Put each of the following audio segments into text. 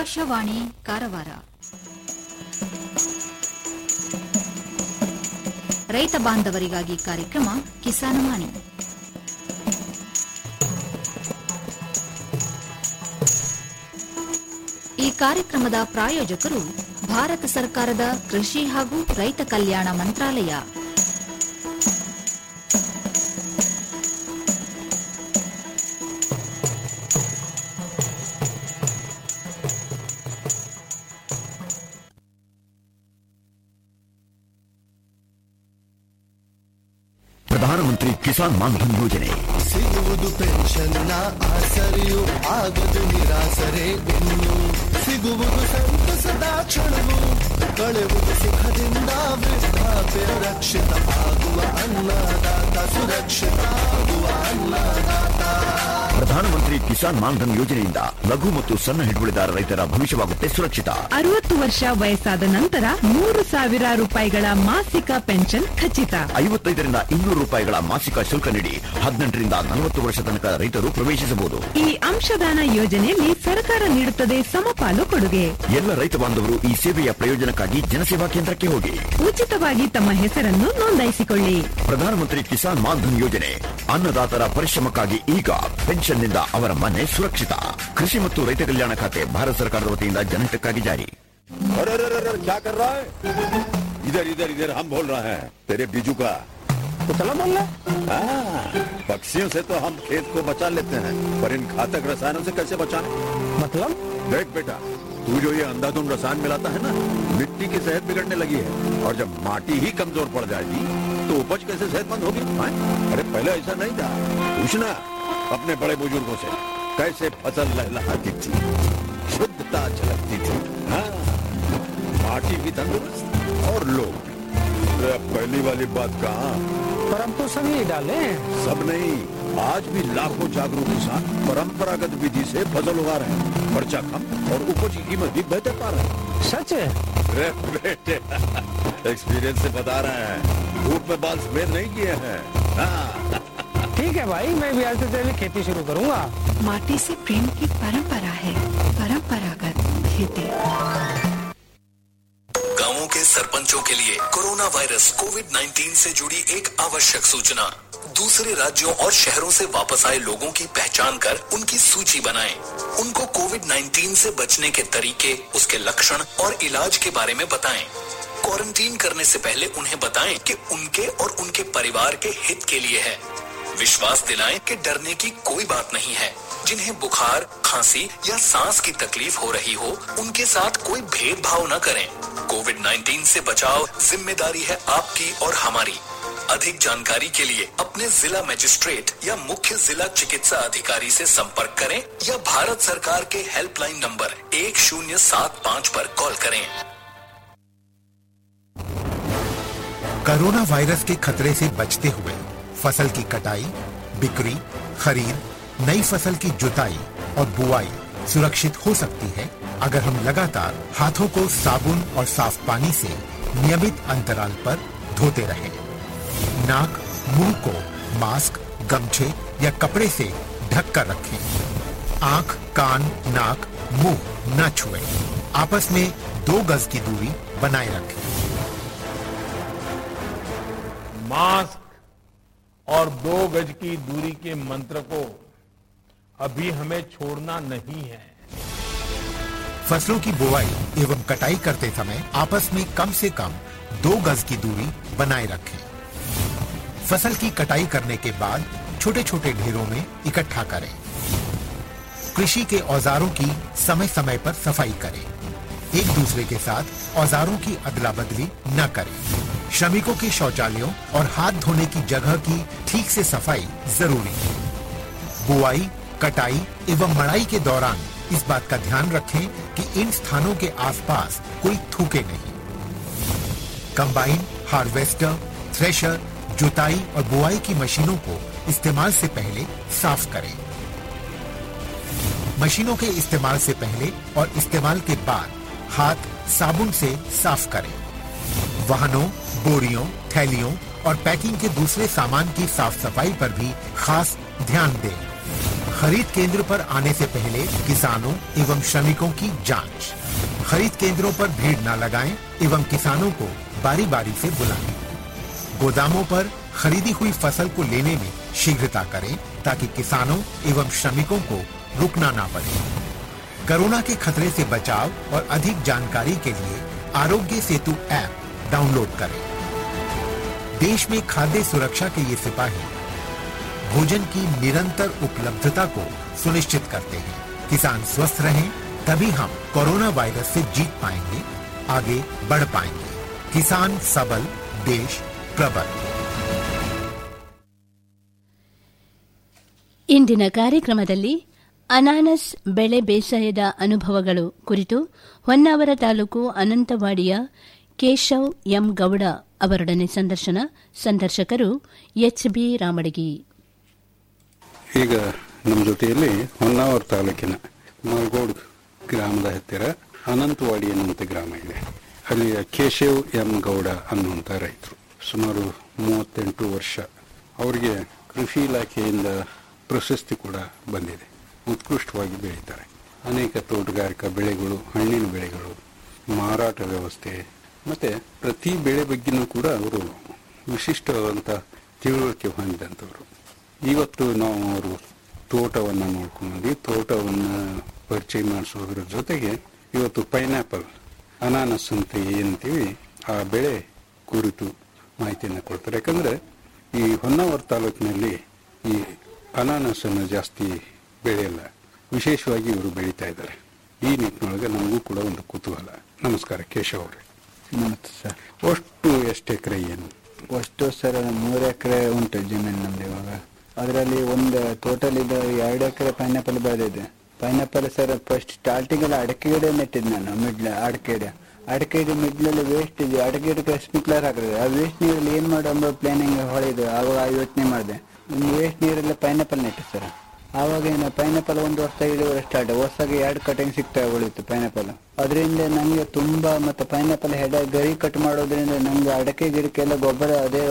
ಆಕಾಶವಾಣಿ ಕಾರವಾರ ರೈತ ಬಾಂಧವರಿಗಾಗಿ ಕಾರ್ಯಕ್ರಮ ಕಿಸಾನವಾಣಿ ಈ ಕಾರ್ಯಕ್ರಮದ ಪ್ರಾಯೋಜಕರು ಭಾರತ ಸರ್ಕಾರದ ಕೃಷಿ ಹಾಗೂ ರೈತ ಕಲ್ಯಾಣ ಮಂತ್ರಾಲಯ ಪ್ರಧಾನಮಂತ್ರಿ ಕಿಸಾನ್ ಮಾನ್ಧನ್ ಯೋಜನೆ ಸಿಗುವುದು ಪೆನ್ಷನ್ನ ಆಸರೆಯು ಆಗದು ನಿರಾಸರೆ ಇನ್ನು ಸಿಗುವುದು ಸಂತಸದ ಕ್ಷಣವು ಕಳೆಯುವುದು ಸುಖದಿಂದ ವೃದ್ಧಾಪ್ಯ ರಕ್ಷಿತ ಆಗುವ ಅನ್ನದಾತ ಸುರಕ್ಷಿತ ಆಗುವ ಅನ್ನದಾತ ಪ್ರಧಾನಮಂತ್ರಿ ಕಿಸಾನ್ ಮಾನ್ಧನ್ ಯೋಜನೆಯಿಂದ ಲಘು ಮತ್ತು ಸಣ್ಣ ಹಿಡುವಳಿದಾರ ರೈತರ ಭವಿಷ್ಯವಾಗುತ್ತೆ ಸುರಕ್ಷಿತ ಅರವತ್ತು ವರ್ಷ ವಯಸ್ಸಾದ ನಂತರ ಮೂರು ಸಾವಿರ ರೂಪಾಯಿಗಳ ಮಾಸಿಕ ಪೆನ್ಷನ್ ಖಚಿತ ಐವತ್ತೈದರಿಂದ ಇನ್ನೂರು ರೂಪಾಯಿಗಳ ಮಾಸಿಕ ಶುಲ್ಕ ನೀಡಿ ಹದಿನೆಂಟರಿಂದ ನಲವತ್ತು ವರ್ಷ ತನಕ ರೈತರು ಪ್ರವೇಶಿಸಬಹುದು ಈ ಅಂಶದಾನ ಯೋಜನೆಯಲ್ಲಿ ಸರ್ಕಾರ ನೀಡುತ್ತದೆ ಸಮಪಾಲು ಕೊಡುಗೆ ಎಲ್ಲ ರೈತ ಬಾಂಧವರು ಈ ಸೇವೆಯ ಪ್ರಯೋಜನಕ್ಕಾಗಿ ಜನಸೇವಾ ಕೇಂದ್ರಕ್ಕೆ ಹೋಗಿ ಉಚಿತವಾಗಿ ತಮ್ಮ ಹೆಸರನ್ನು ನೋಂದಾಯಿಸಿಕೊಳ್ಳಿ ಪ್ರಧಾನಮಂತ್ರಿ ಕಿಸಾನ್ ಮಾನ್ಧನ್ ಯೋಜನೆ ಅನ್ನದಾತರ ಪರಿಶ್ರಮಕ್ಕಾಗಿ ಈಗ ಪೆನ್ಷನ್ನಿಂದ ಅವರ ಮನೆ ಸುರಕ್ಷಿತ ಕೃಷಿ ಮತ್ತು ರೈತ ಕಲ್ಯಾಣ ಖಾತೆ ಭಾರತ ಸರ್ಕಾರದ ವತಿಯಿಂದ ಜನಹಿತಕ್ಕಾಗಿ ಜಾರಿ अरे अरे अरे क्या कर रहा है इधर इधर इधर हम बोल रहे हैं तेरे बीजू का कुतला बोल रहा हाँ, पक्षियों से तो हम खेत को बचा लेते हैं पर इन घातक रसायनों से कैसे बचाएं? मतलब देख बेटा तू जो ये अंधाधुंध रसायन मिलाता है ना मिट्टी की सेहत बिगड़ने लगी है और जब माटी ही कमजोर पड़ जाएगी तो उपज कैसे सेहतमंद होगी हाँ? अरे पहले ऐसा नहीं था पूछना अपने बड़े बुजुर्गों से कैसे फसल लहलहाती थी शुद्धता झलकती थी हाँ माटी भी तंदुरुस्त और लोग भी अरे अब पहली वाली बात कहाँ पर हम तो सब यही डाले हैं सब नहीं आज भी लाखों जागरूक किसान परंपरागत विधि से फसल उगा रहे हैं खर्चा कम और उपज की कीमत भी बेहतर पा रहे हैं सच है अरे बेटे एक्सपीरियंस से बता रहे हैं धूप में बाल सफेद नहीं किए हैं हाँ ठीक है भाई मैं भी आज से तेरी खेती शुरू करूंगा माटी से प्रेम की परंपरा है परंपरागत खेती गांवों के सरपंचों के लिए कोरोना वायरस कोविड 19 से जुड़ी एक आवश्यक सूचना दूसरे राज्यों और शहरों से वापस आए लोगों की पहचान कर उनकी सूची बनाएं। उनको कोविड 19 से बचने के तरीके उसके लक्षण और इलाज के बारे में बताएं। क्वारंटीन करने से पहले उन्हें बताएं कि उनके और उनके परिवार के हित के लिए है विश्वास दिलाएं कि डरने की कोई बात नहीं है जिन्हें बुखार खांसी या सांस की तकलीफ हो रही हो उनके साथ कोई भेदभाव न करें कोविड 19 से बचाव जिम्मेदारी है आपकी और हमारी अधिक जानकारी के लिए अपने जिला मजिस्ट्रेट या मुख्य जिला चिकित्सा अधिकारी से संपर्क करें या भारत सरकार के हेल्पलाइन नंबर एक शून्य सात पाँच पर कॉल करें कोरोना वायरस के खतरे से बचते हुए फसल की कटाई बिक्री खरीद नई फसल की जुताई और बुआई सुरक्षित हो सकती है अगर हम लगातार हाथों को साबुन और साफ पानी से नियमित अंतराल पर धोते रहें। नाक मुंह को मास्क गमछे या कपड़े से ढक कर रखें आंख कान नाक मुंह न छुएं। आपस में दो गज की दूरी बनाए रखें मास्क और दो गज की दूरी के मंत्र को अभी हमें छोड़ना नहीं है फसलों की बुवाई एवं कटाई करते समय आपस में कम से कम दो गज की दूरी बनाए रखें फसल की कटाई करने के बाद छोटे छोटे ढेरों में इकट्ठा करें कृषि के औजारों की समय समय पर सफाई करें एक दूसरे के साथ औजारों की अदला बदली न करें श्रमिकों के शौचालयों और हाथ धोने की जगह की ठीक से सफाई जरूरी है बुआई कटाई एवं मड़ाई के दौरान इस बात का ध्यान रखें कि इन स्थानों के आसपास कोई थूके नहीं कंबाइन हार्वेस्टर थ्रेशर जुताई और बुआई की मशीनों को इस्तेमाल से पहले साफ करें मशीनों के इस्तेमाल से पहले और इस्तेमाल के बाद हाथ साबुन से साफ करें वाहनों बोरियों थैलियों और पैकिंग के दूसरे सामान की साफ सफाई पर भी खास ध्यान दें खरीद केंद्र पर आने से पहले किसानों एवं श्रमिकों की जांच खरीद केंद्रों पर भीड़ न लगाएं एवं किसानों को बारी बारी से बुलाएं गोदामों पर खरीदी हुई फसल को लेने में शीघ्रता करें ताकि किसानों एवं श्रमिकों को रुकना ना पड़े कोरोना के खतरे से बचाव और अधिक जानकारी के लिए आरोग्य सेतु ऐप डाउनलोड करें देश में खाद्य सुरक्षा के ये सिपाही भोजन की निरंतर उपलब्धता को सुनिश्चित करते हैं किसान स्वस्थ रहें तभी हम कोरोना वायरस से जीत पाएंगे आगे बढ़ पाएंगे किसान सबल देश प्रबल ಇಂದಿನ ಕಾರ್ಯಕ್ರಮದಲ್ಲಿ ಅನಾನಸ್ ಬೆಳೆ ಬೇಸಾಯದ ಅನುಭವಗಳು ಕುರಿತು ಹೊನ್ನಾವರ ತಾಲೂಕು ಅನಂತವಾಡಿಯ ಕೇಶವ್ ಎಂ ಗೌಡ ಅವರೊಡನೆ ಸಂದರ್ಶನ ಸಂದರ್ಶಕರು ಎಚ್ ಬಿ ರಾಮಡಗಿ ಈಗ ನಮ್ಮ ಜೊತೆಯಲ್ಲಿ ಹೊನ್ನಾವರ ತಾಲೂಕಿನ ಮರಗೋಡ್ ಗ್ರಾಮದ ಹತ್ತಿರ ಅನಂತವಾಡಿ ಎನ್ನುವಂಥ ಗ್ರಾಮ ಇದೆ ಅಲ್ಲಿಯ ಕೇಶವ್ ಎಂ ಗೌಡ ಅನ್ನುವಂಥ ರೈತರು ಸುಮಾರು ಮೂವತ್ತೆಂಟು ವರ್ಷ ಅವರಿಗೆ ಕೃಷಿ ಇಲಾಖೆಯಿಂದ ಪ್ರಶಸ್ತಿ ಕೂಡ ಬಂದಿದೆ ಉತ್ಕೃಷ್ಟವಾಗಿ ಬೆಳೀತಾರೆ ಅನೇಕ ತೋಟಗಾರಿಕಾ ಬೆಳೆಗಳು ಹಣ್ಣಿನ ಬೆಳೆಗಳು ಮಾರಾಟ ವ್ಯವಸ್ಥೆ ಮತ್ತೆ ಪ್ರತಿ ಬೆಳೆ ಬಗ್ಗೆನೂ ಕೂಡ ಅವರು ವಿಶಿಷ್ಟವಾದಂಥ ತಿಳುವಳಿಕೆ ಹೊಂದಿದಂಥವ್ರು ಇವತ್ತು ನಾವು ಅವರು ತೋಟವನ್ನು ನೋಡ್ಕೊಂಡು ಬಂದ್ವಿ ತೋಟವನ್ನು ಪರಿಚಯ ಮಾಡಿಸೋದ್ರ ಜೊತೆಗೆ ಇವತ್ತು ಪೈನಾಪಲ್ ಅನಾನಸ್ ಅಂತ ಏನಂತೀವಿ ಆ ಬೆಳೆ ಕುರಿತು ಮಾಹಿತಿಯನ್ನು ಕೊಡ್ತಾರೆ ಯಾಕಂದ್ರೆ ಈ ಹೊನ್ನಾವರ ತಾಲೂಕಿನಲ್ಲಿ ಈ ಅನಾನಸ್ ಅನ್ನು ಜಾಸ್ತಿ ಬೆಳೆಯಲ್ಲ ವಿಶೇಷವಾಗಿ ಇವರು ಬೆಳೀತಾ ಇದ್ದಾರೆ ಈ ನಿಟ್ಟಿನೊಳಗೆ ನಮಗೂ ಕೂಡ ಒಂದು ಕುತೂಹಲ ನಮಸ್ಕಾರ ಕೇಶವ್ ಅವರೇ ನಮಸ್ತೆ ಸರ್ ಅಷ್ಟು ಎಷ್ಟು ಎಕರೆ ಏನು ಅಷ್ಟು ಸರ್ ಮೂರು ಎಕರೆ ಉಂಟು ಜಮೀನು ನಮ್ದು ಇವಾಗ ಅದರಲ್ಲಿ ಒಂದು ಟೋಟಲ್ ಇದು ಎರಡು ಎಕರೆ ಪೈನಾಪಲ್ ಬೆಳೆದಿದೆ ಪೈನಾಪಲ್ ಸರ್ ಫಸ್ಟ್ ಸ್ಟಾರ್ಟಿಂಗ್ ಎಲ್ಲ ಅಡಕೆ ಗಿಡ ನೆಟ್ಟಿದ್ದು ನಾನು ಮಿಡ್ಲ್ ಅಡಕೆ ಗಿಡ ಅಡಕೆ ಗಿಡ ಮಿಡ್ಲಲ್ಲಿ ವೇಸ್ಟ್ ಇದೆ ಅಡಕೆ ಗಿಡಕ್ಕೆ ಸ್ಪ್ರಿಂಕ್ಲರ್ ಹಾಕಿದೆ ಆ ವೇಸ್ಟ್ ನೀರಲ್ಲಿ ಏನು ಮಾಡೋ ಎಂಬ ಪ್ಲಾನಿಂಗ್ ಹೊಳಿದು ಆವಾಗ ಯೋಚನೆ ಮಾಡಿದೆ ವೇಸ್ಟ್ ನೀರಲ್ಲಿ ಪೈನಾಪಲ್ ನೆಟ್ಟೆ ಸರ್ ಆವಾಗ ಏನು ಪೈನಾಪಲ್ ಒಂದು ವರ್ಷ ಇಳುವರಿ ಸ್ಟಾರ್ಟ್ ಹೊಸಾಗಿ ಎರಡು ಕಟಿಂಗ್ ಸಿಗ್ತಾ ಉಳಿತು ಪೈನಾಪಲ್ ಅದರಿಂದ ನಂಗೆ ತುಂಬಾ ಮತ್ತೆ ಪೈನಾಪಲ್ ಹೆಡ ಗರಿ ಕಟ್ ಮಾಡೋದ್ರಿಂದ ನಂಗೆ ಅಡಕೆ ಗಿಡಕ್ಕೆಲ್ಲ ಗೊಬ್ಬರ ಅದೇ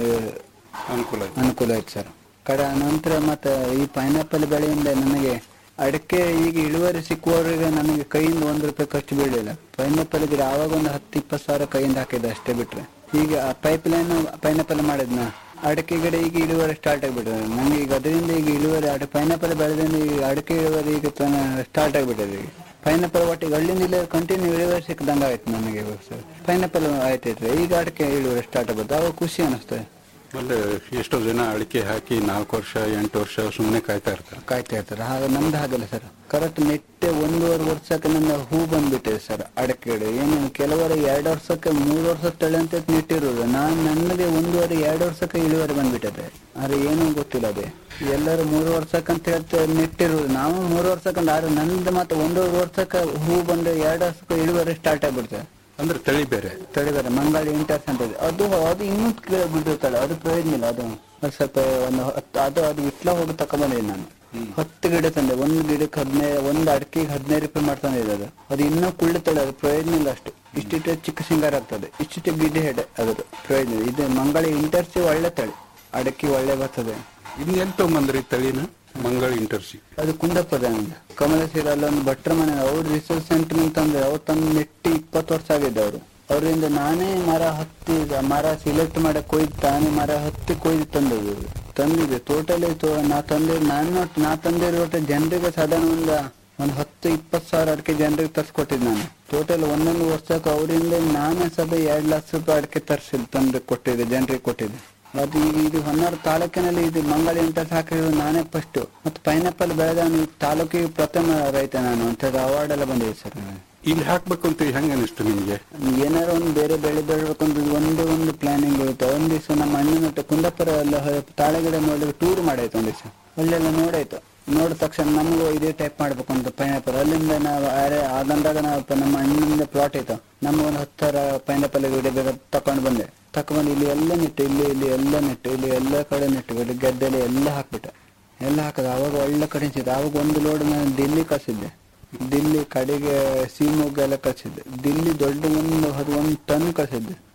ಅನುಕೂಲ ಅನುಕೂಲ ಆಯ್ತು ಸರ್ ಕಡ ನಂತರ ಮತ್ತೆ ಈ ಪೈನಾಪಲ್ ಬೆಳೆಯಿಂದ ನನಗೆ ಅಡಕೆ ಈಗ ಇಳುವರಿ ಸಿಕ್ಕುವವರೆಗೆ ನನಗೆ ಕೈಯಿಂದ ಒಂದು ರೂಪಾಯಿ ಖರ್ಚು ಬೀಳಲಿಲ್ಲ ಪೈನಾಪಲ್ ಗಿಡ ಆವಾಗ ಒಂದು ಹತ್ತು ಇಪ್ಪತ್ತು ಸಾವಿರ ಕೈಯಿಂದ ಹಾಕಿದ್ದೆ ಅಷ್ಟೇ ಬಿಟ್ರೆ ಈಗ ಪೈಪ್ ಲೈನ್ ಪೈನಾಪಲ್ ಮಾಡಿದ್ನ ಅಡಕೆ ಗಿಡ ಈಗ ಇಳುವರಿ ಸ್ಟಾರ್ಟ್ ಆಗಿಬಿಟ್ಟಿದೆ ನಂಗೆ ಈಗ ಅದರಿಂದ ಈಗ ಇಳುವರಿ ಅಡ ಪೈನಾಪಲ್ ಬೆಳೆದಿಂದ ಈಗ ಅಡಕೆ ಇಳುವರಿ ಈಗ ಸ್ಟಾರ್ಟ್ ಆಗಿಬಿಟ್ಟಿದೆ ಈಗ ಪೈನಾಪಲ್ ಒಟ್ಟಿಗೆ ಹಳ್ಳಿನಿಲ್ಲ ಕಂಟಿನ್ಯೂ ಇಳುವರಿ ಸಿಕ್ಕದಂಗೆ ಆಯ್ತು ನನಗೆ ಇವಾಗ ಸರ್ ಪೈನಾಪಲ್ ಆಯ್ತೈತ್ರಿ ಈಗ ಅಡಕೆ ಇಳುವರಿ ಸ್ಟಾರ್ಟ್ ಆಗುತ್ತೆ ಅವಾಗ ಖುಷಿ ಅನಿಸ್ತದೆ ಅಂದ್ರೆ ಎಷ್ಟೋ ಜನ ಅಡಿಕೆ ಹಾಕಿ ನಾಲ್ಕು ವರ್ಷ ಎಂಟು ವರ್ಷ ಸುಮ್ಮನೆ ಕಾಯ್ತಾ ಇರ್ತಾರೆ ಕಾಯ್ತಾ ಇರ್ತಾರೆ ಹಾಗೆ ನಮ್ದು ಹಾಗಲ್ಲ ಸರ್ ಕರೆಕ್ಟ್ ನೆಟ್ಟೆ ಒಂದೂವರೆ ವರ್ಷಕ್ಕೆ ನನ್ನ ಹೂ ಬಂದ್ಬಿಟ್ಟಿದೆ ಸರ್ ಅಡಕೆ ಗಿಡ ಏನು ಕೆಲವರು ಎರಡು ವರ್ಷಕ್ಕೆ ಮೂರು ವರ್ಷ ತಳಿ ಅಂತ ನೆಟ್ಟಿರೋದು ನಾನು ನನಗೆ ಒಂದೂವರೆ ಎರಡು ವರ್ಷಕ್ಕೆ ಇಳುವರಿ ಬಂದ್ಬಿಟ್ಟಿದೆ ಆದ್ರೆ ಏನೂ ಗೊತ್ತಿಲ್ಲ ಅದೇ ಎಲ್ಲರೂ ಮೂರು ವರ್ಷಕ್ಕಂತ ಹೇಳ್ತಾರೆ ನೆಟ್ಟಿರೋದು ನಾವು ಮೂರು ವರ್ಷಕ್ಕಂತ ಆದ್ರೆ ನಂದು ಮಾತ್ರ ಒಂದೂವರೆ ವರ್ಷಕ್ಕೆ ಹೂ ಬಂದು ಎರಡು ವರ್ಷಕ್ಕೆ ಇಳುವರಿ ಸ್ಟಾರ್ಟ್ ಆಗ್ಬಿಡ್ತದೆ ಅಂದ್ರೆ ತಳಿ ಬೇರೆ ತಳಿ ಬೇರೆ ಮಂಗಾಳಿ ಇಂಟರ್ಸ್ ಅಂತ ಇದೆ ಅದು ಅದು ಇನ್ನೂ ಬಿಟ್ಟಿರ್ತಾಳೆ ಅದು ಪ್ರಯೋಜನ ಇಲ್ಲ ಅದು ಅದು ಸ್ವಲ್ಪ ಒಂದು ಹತ್ತು ಅದು ಅದು ಇಟ್ಲ ಹೋಗಿ ತಕೊಂಬಂದಿದ್ದೆ ನಾನು ಹತ್ತು ಗಿಡ ತಂದೆ ಒಂದು ಗಿಡಕ್ಕೆ ಹದಿನೈದು ಒಂದು ಅಡಿಕೆಗೆ ಹದಿನೈದು ರೂಪಾಯಿ ಮಾಡ್ತಾನೆ ಇದೆ ಅದು ಅದು ಇನ್ನೂ ಕುಳ್ಳುತ್ತಾಳೆ ಅದು ಪ್ರಯೋಜನ ಇಲ್ಲ ಅಷ್ಟು ಇಷ್ಟಿಟ್ಟು ಚಿಕ್ಕ ಸಿಂಗಾರ ಆಗ್ತದೆ ಇಷ್ಟಿಟ್ಟು ಗಿಡ ಹೆಡೆ ಅದ್ರ ಪ್ರಯೋಜನ ಇದು ಮಂಗಾಳಿ ಇಂಟರ್ಸಿ ಒಳ್ಳೆ ತಳಿ ಅಡಕೆ ಒಳ್ಳೆ ಬರ್ತದೆ ಇನ್ನು ಎಲ್ಲಿ ತಗೊಂಬಂದ್ರಿ ತಳಿನ ಮಂಗಳ ಇಂಟರ್ಸಿ ಅದು ಕುಂದಪ್ಪದ ಕಮಲಸಿರ ಅಲ್ಲೊಂದು ಭಟ್ರ ಮನೆ ಅವ್ರು ರಿಸರ್ಚ್ ಸೆಂಟರ್ ಅಂತಂದ್ರೆ ಅವ್ರು ತಂದು ನೆಟ್ಟಿ ಇಪ್ಪತ್ತು ವರ್ಷ ಆಗಿದೆ ಅವರು ಅವರಿಂದ ನಾನೇ ಮರ ಹತ್ತಿ ಮರ ಸಿಲೆಕ್ಟ್ ಮಾಡಕ್ ಕೊಯ್ದು ತಾನೇ ಮರ ಹತ್ತಿ ಕೊಯ್ದು ತಂದದ್ದು ತಂದಿದೆ ಟೋಟಲಿ ನಾ ತಂದೆ ನಾನು ನಾ ತಂದಿರೋ ಒಟ್ಟು ಜನರಿಗೆ ಸಾಧಾರಣ ಒಂದು ಒಂದು ಹತ್ತು ಇಪ್ಪತ್ತು ಸಾವಿರ ಅಡಿಕೆ ಜನರಿಗೆ ತರ್ಸ್ಕೊಟ್ಟಿದ್ದು ನಾನು ಟೋಟಲ್ ಒಂದೊಂದು ವರ್ಷಕ್ಕೆ ಅವರಿಂದ ನಾನೇ ಸದಾ ಎರಡು ಲಕ್ಷ ರೂಪಾಯಿ ಅಡಿಕೆ ತರಿಸಿ ತಂದು ಕೊಟ್ಟಿದ್ದೆ ಜನರಿಗೆ ಕೊಟ್ಟಿದ್ದೆ ಅದು ಈಗ ಇದು ಹೊನ್ನಾರು ತಾಲೂಕಿನಲ್ಲಿ ಇದು ಮಂಗಳ ಇಂಟರ್ಸ್ ಹಾಕಿರೋದು ನಾನೇ ಫಸ್ಟ್ ಮತ್ತು ಪೈನಾಪಲ್ ಬೆಳೆದ ತಾಲೂಕಿಗೆ ಪ್ರಥಮ ರೈತ ನಾನು ಅಂತ ಅವಾರ್ಡ್ ಎಲ್ಲ ಬಂದಿದೆ ಸರ್ ಇಲ್ಲಿ ಹಾಕ್ಬೇಕು ಅಂತ ಹೆಂಗ ಅನಿಸ್ತು ನಿಮ್ಗೆ ಏನಾರು ಒಂದು ಬೇರೆ ಬೆಳೆ ಬೆಳಿಬೇಕು ಅಂತ ಒಂದೇ ಒಂದು ಪ್ಲಾನಿಂಗ್ ಇರುತ್ತೆ ಒಂದ್ ದಿವಸ ನಮ್ಮ ಅಣ್ಣನ ಹತ್ರ ಕುಂದಾಪುರ ಎಲ್ಲ ಹ- ತಾಳೆಗಿಡ ನೋಡಿ ಟೂರ್ ಮಾಡಾಯ್ತು ಒಂದ್ ದಿವಸ ಅಲ್ಲೆಲ್ಲ ನೋಡಾಯ್ತು ನೋಡಿದ ತಕ್ಷಣ ನಮಗೂ ಇದೇ ಟೈಪ್ ಮಾಡ್ಬೇಕು ಅಂತ ಪೈನಾಪಲ್ ಅಲ್ಲಿಂದ ನಾವು ಅರೆ ಆಗಂದಾಗ ನಾವು ಪ- ನಮ್ಮ ಅಣ್ಣನಿಂದ ಪ್ಲಾಟ್ ಇತ್ತು ನಮ್ಮ ಒಂದು ಹತ್ತರ ಪೈನಾಪಲ್ ಗಿಡ ಬೇಗ ತಕೊಂಡು ಬಂದೆ ತಕೊಂಡ್ಬಂದು ಇಲ್ಲಿ ಎಲ್ಲ ನೆಟ್ಟು ಇಲ್ಲಿ ಇಲ್ಲಿ ಎಲ್ಲ ನೆಟ್ಟು ಇಲ್ಲಿ ಎಲ್ಲ ಕಡೆ ನೆಟ್ಟು ಇಲ್ಲಿ ಗದ್ದೆಲಿ ಎಲ್ಲ ಹಾಕ್ಬಿಟ್ಟೆ ಎಲ್ಲ ಹಾಕದ ಅವಾಗ ಒಳ್ಳೆ ಕಡೆ ಸಿಗ್ತದೆ ಅವಾಗ ಒಂದು ಲೋಡ್ ನಾನು ದಿಲ್ಲಿ ಕಳ್ಸಿದ್ದೆ ದಿಲ್ಲಿ ಕಡೆಗೆ ಸೀಮೊಗ್ಗ ಎಲ್ಲ ಕಳ್ಸಿದ್ದೆ ದಿಲ್ಲಿ ದೊಡ್ಡ ಒಂದು ಅದು ಒಂದು ಟನ್ ಕಳ್ಸಿದ್ದೆ